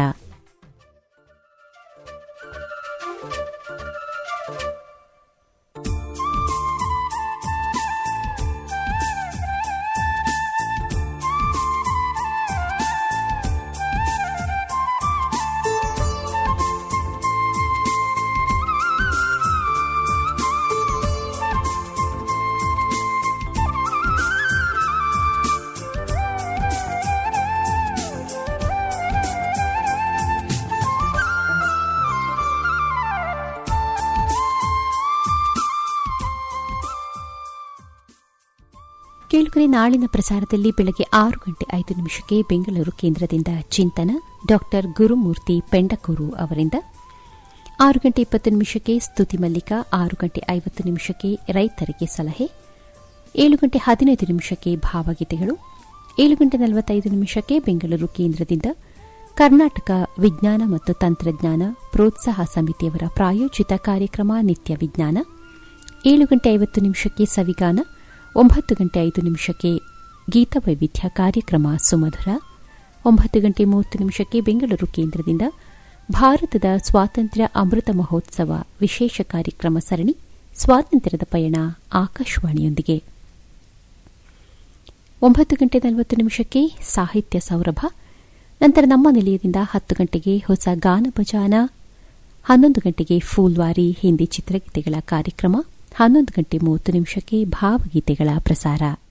ಕೇಳುಗರೆ ನಾಳಿನ ಪ್ರಸಾರದಲ್ಲಿ ಬೆಳಗ್ಗೆ ಆರು ಗಂಟೆ ಐದು ನಿಮಿಷಕ್ಕೆ ಬೆಂಗಳೂರು ಕೇಂದ್ರದಿಂದ ಚಿಂತನ ಡಾಕ್ಟರ್ ಗುರುಮೂರ್ತಿ ಪೆಂಡಕೂರು ಅವರಿಂದ ಆರು ಗಂಟೆ ಇಪ್ಪತ್ತು ನಿಮಿಷಕ್ಕೆ ಸ್ತುತಿ ಮಲ್ಲಿಕ ಆರು ಗಂಟೆ ಐವತ್ತು ನಿಮಿಷಕ್ಕೆ ರೈತರಿಗೆ ಸಲಹೆ ಏಳು ಗಂಟೆ ಹದಿನೈದು ನಿಮಿಷಕ್ಕೆ ಭಾವಗೀತೆಗಳು ಏಳು ಗಂಟೆ ನಲವತ್ತೈದು ನಿಮಿಷಕ್ಕೆ ಬೆಂಗಳೂರು ಕೇಂದ್ರದಿಂದ ಕರ್ನಾಟಕ ವಿಜ್ಞಾನ ಮತ್ತು ತಂತ್ರಜ್ಞಾನ ಪ್ರೋತ್ಸಾಹ ಸಮಿತಿಯವರ ಪ್ರಾಯೋಜಿತ ಕಾರ್ಯಕ್ರಮ ನಿತ್ಯ ವಿಜ್ಞಾನ ಏಳು ಗಂಟೆ ಐವತ್ತು ನಿಮಿಷಕ್ಕೆ ಸವಿಗಾನ ಒಂಬತ್ತು ಗಂಟೆ ಐದು ನಿಮಿಷಕ್ಕೆ ಗೀತವೈವಿಧ್ಯ ಕಾರ್ಯಕ್ರಮ ಸುಮಧುರ ಒಂಬತ್ತು ಗಂಟೆ ಮೂವತ್ತು ನಿಮಿಷಕ್ಕೆ ಬೆಂಗಳೂರು ಕೇಂದ್ರದಿಂದ ಭಾರತದ ಸ್ವಾತಂತ್ರ್ಯ ಅಮೃತ ಮಹೋತ್ಸವ ವಿಶೇಷ ಕಾರ್ಯಕ್ರಮ ಸರಣಿ ಸ್ವಾತಂತ್ರ್ಯದ ಪಯಣ ಆಕಾಶವಾಣಿಯೊಂದಿಗೆ ಒಂಬತ್ತು ಗಂಟೆ ನಲವತ್ತು ನಿಮಿಷಕ್ಕೆ ಸಾಹಿತ್ಯ ಸೌರಭ ನಂತರ ನಮ್ಮ ನಿಲಯದಿಂದ ಹತ್ತು ಗಂಟೆಗೆ ಹೊಸ ಗಾನ ಭಜಾನ ಹನ್ನೊಂದು ಗಂಟೆಗೆ ಫೂಲ್ವಾರಿ ಹಿಂದಿ ಚಿತ್ರಗೀತೆಗಳ ಕಾರ್ಯಕ್ರಮ ಹನ್ನೊಂದು ಗಂಟೆ ಮೂವತ್ತು ನಿಮಿಷಕ್ಕೆ ಭಾವಗೀತೆಗಳ ಪ್ರಸಾರ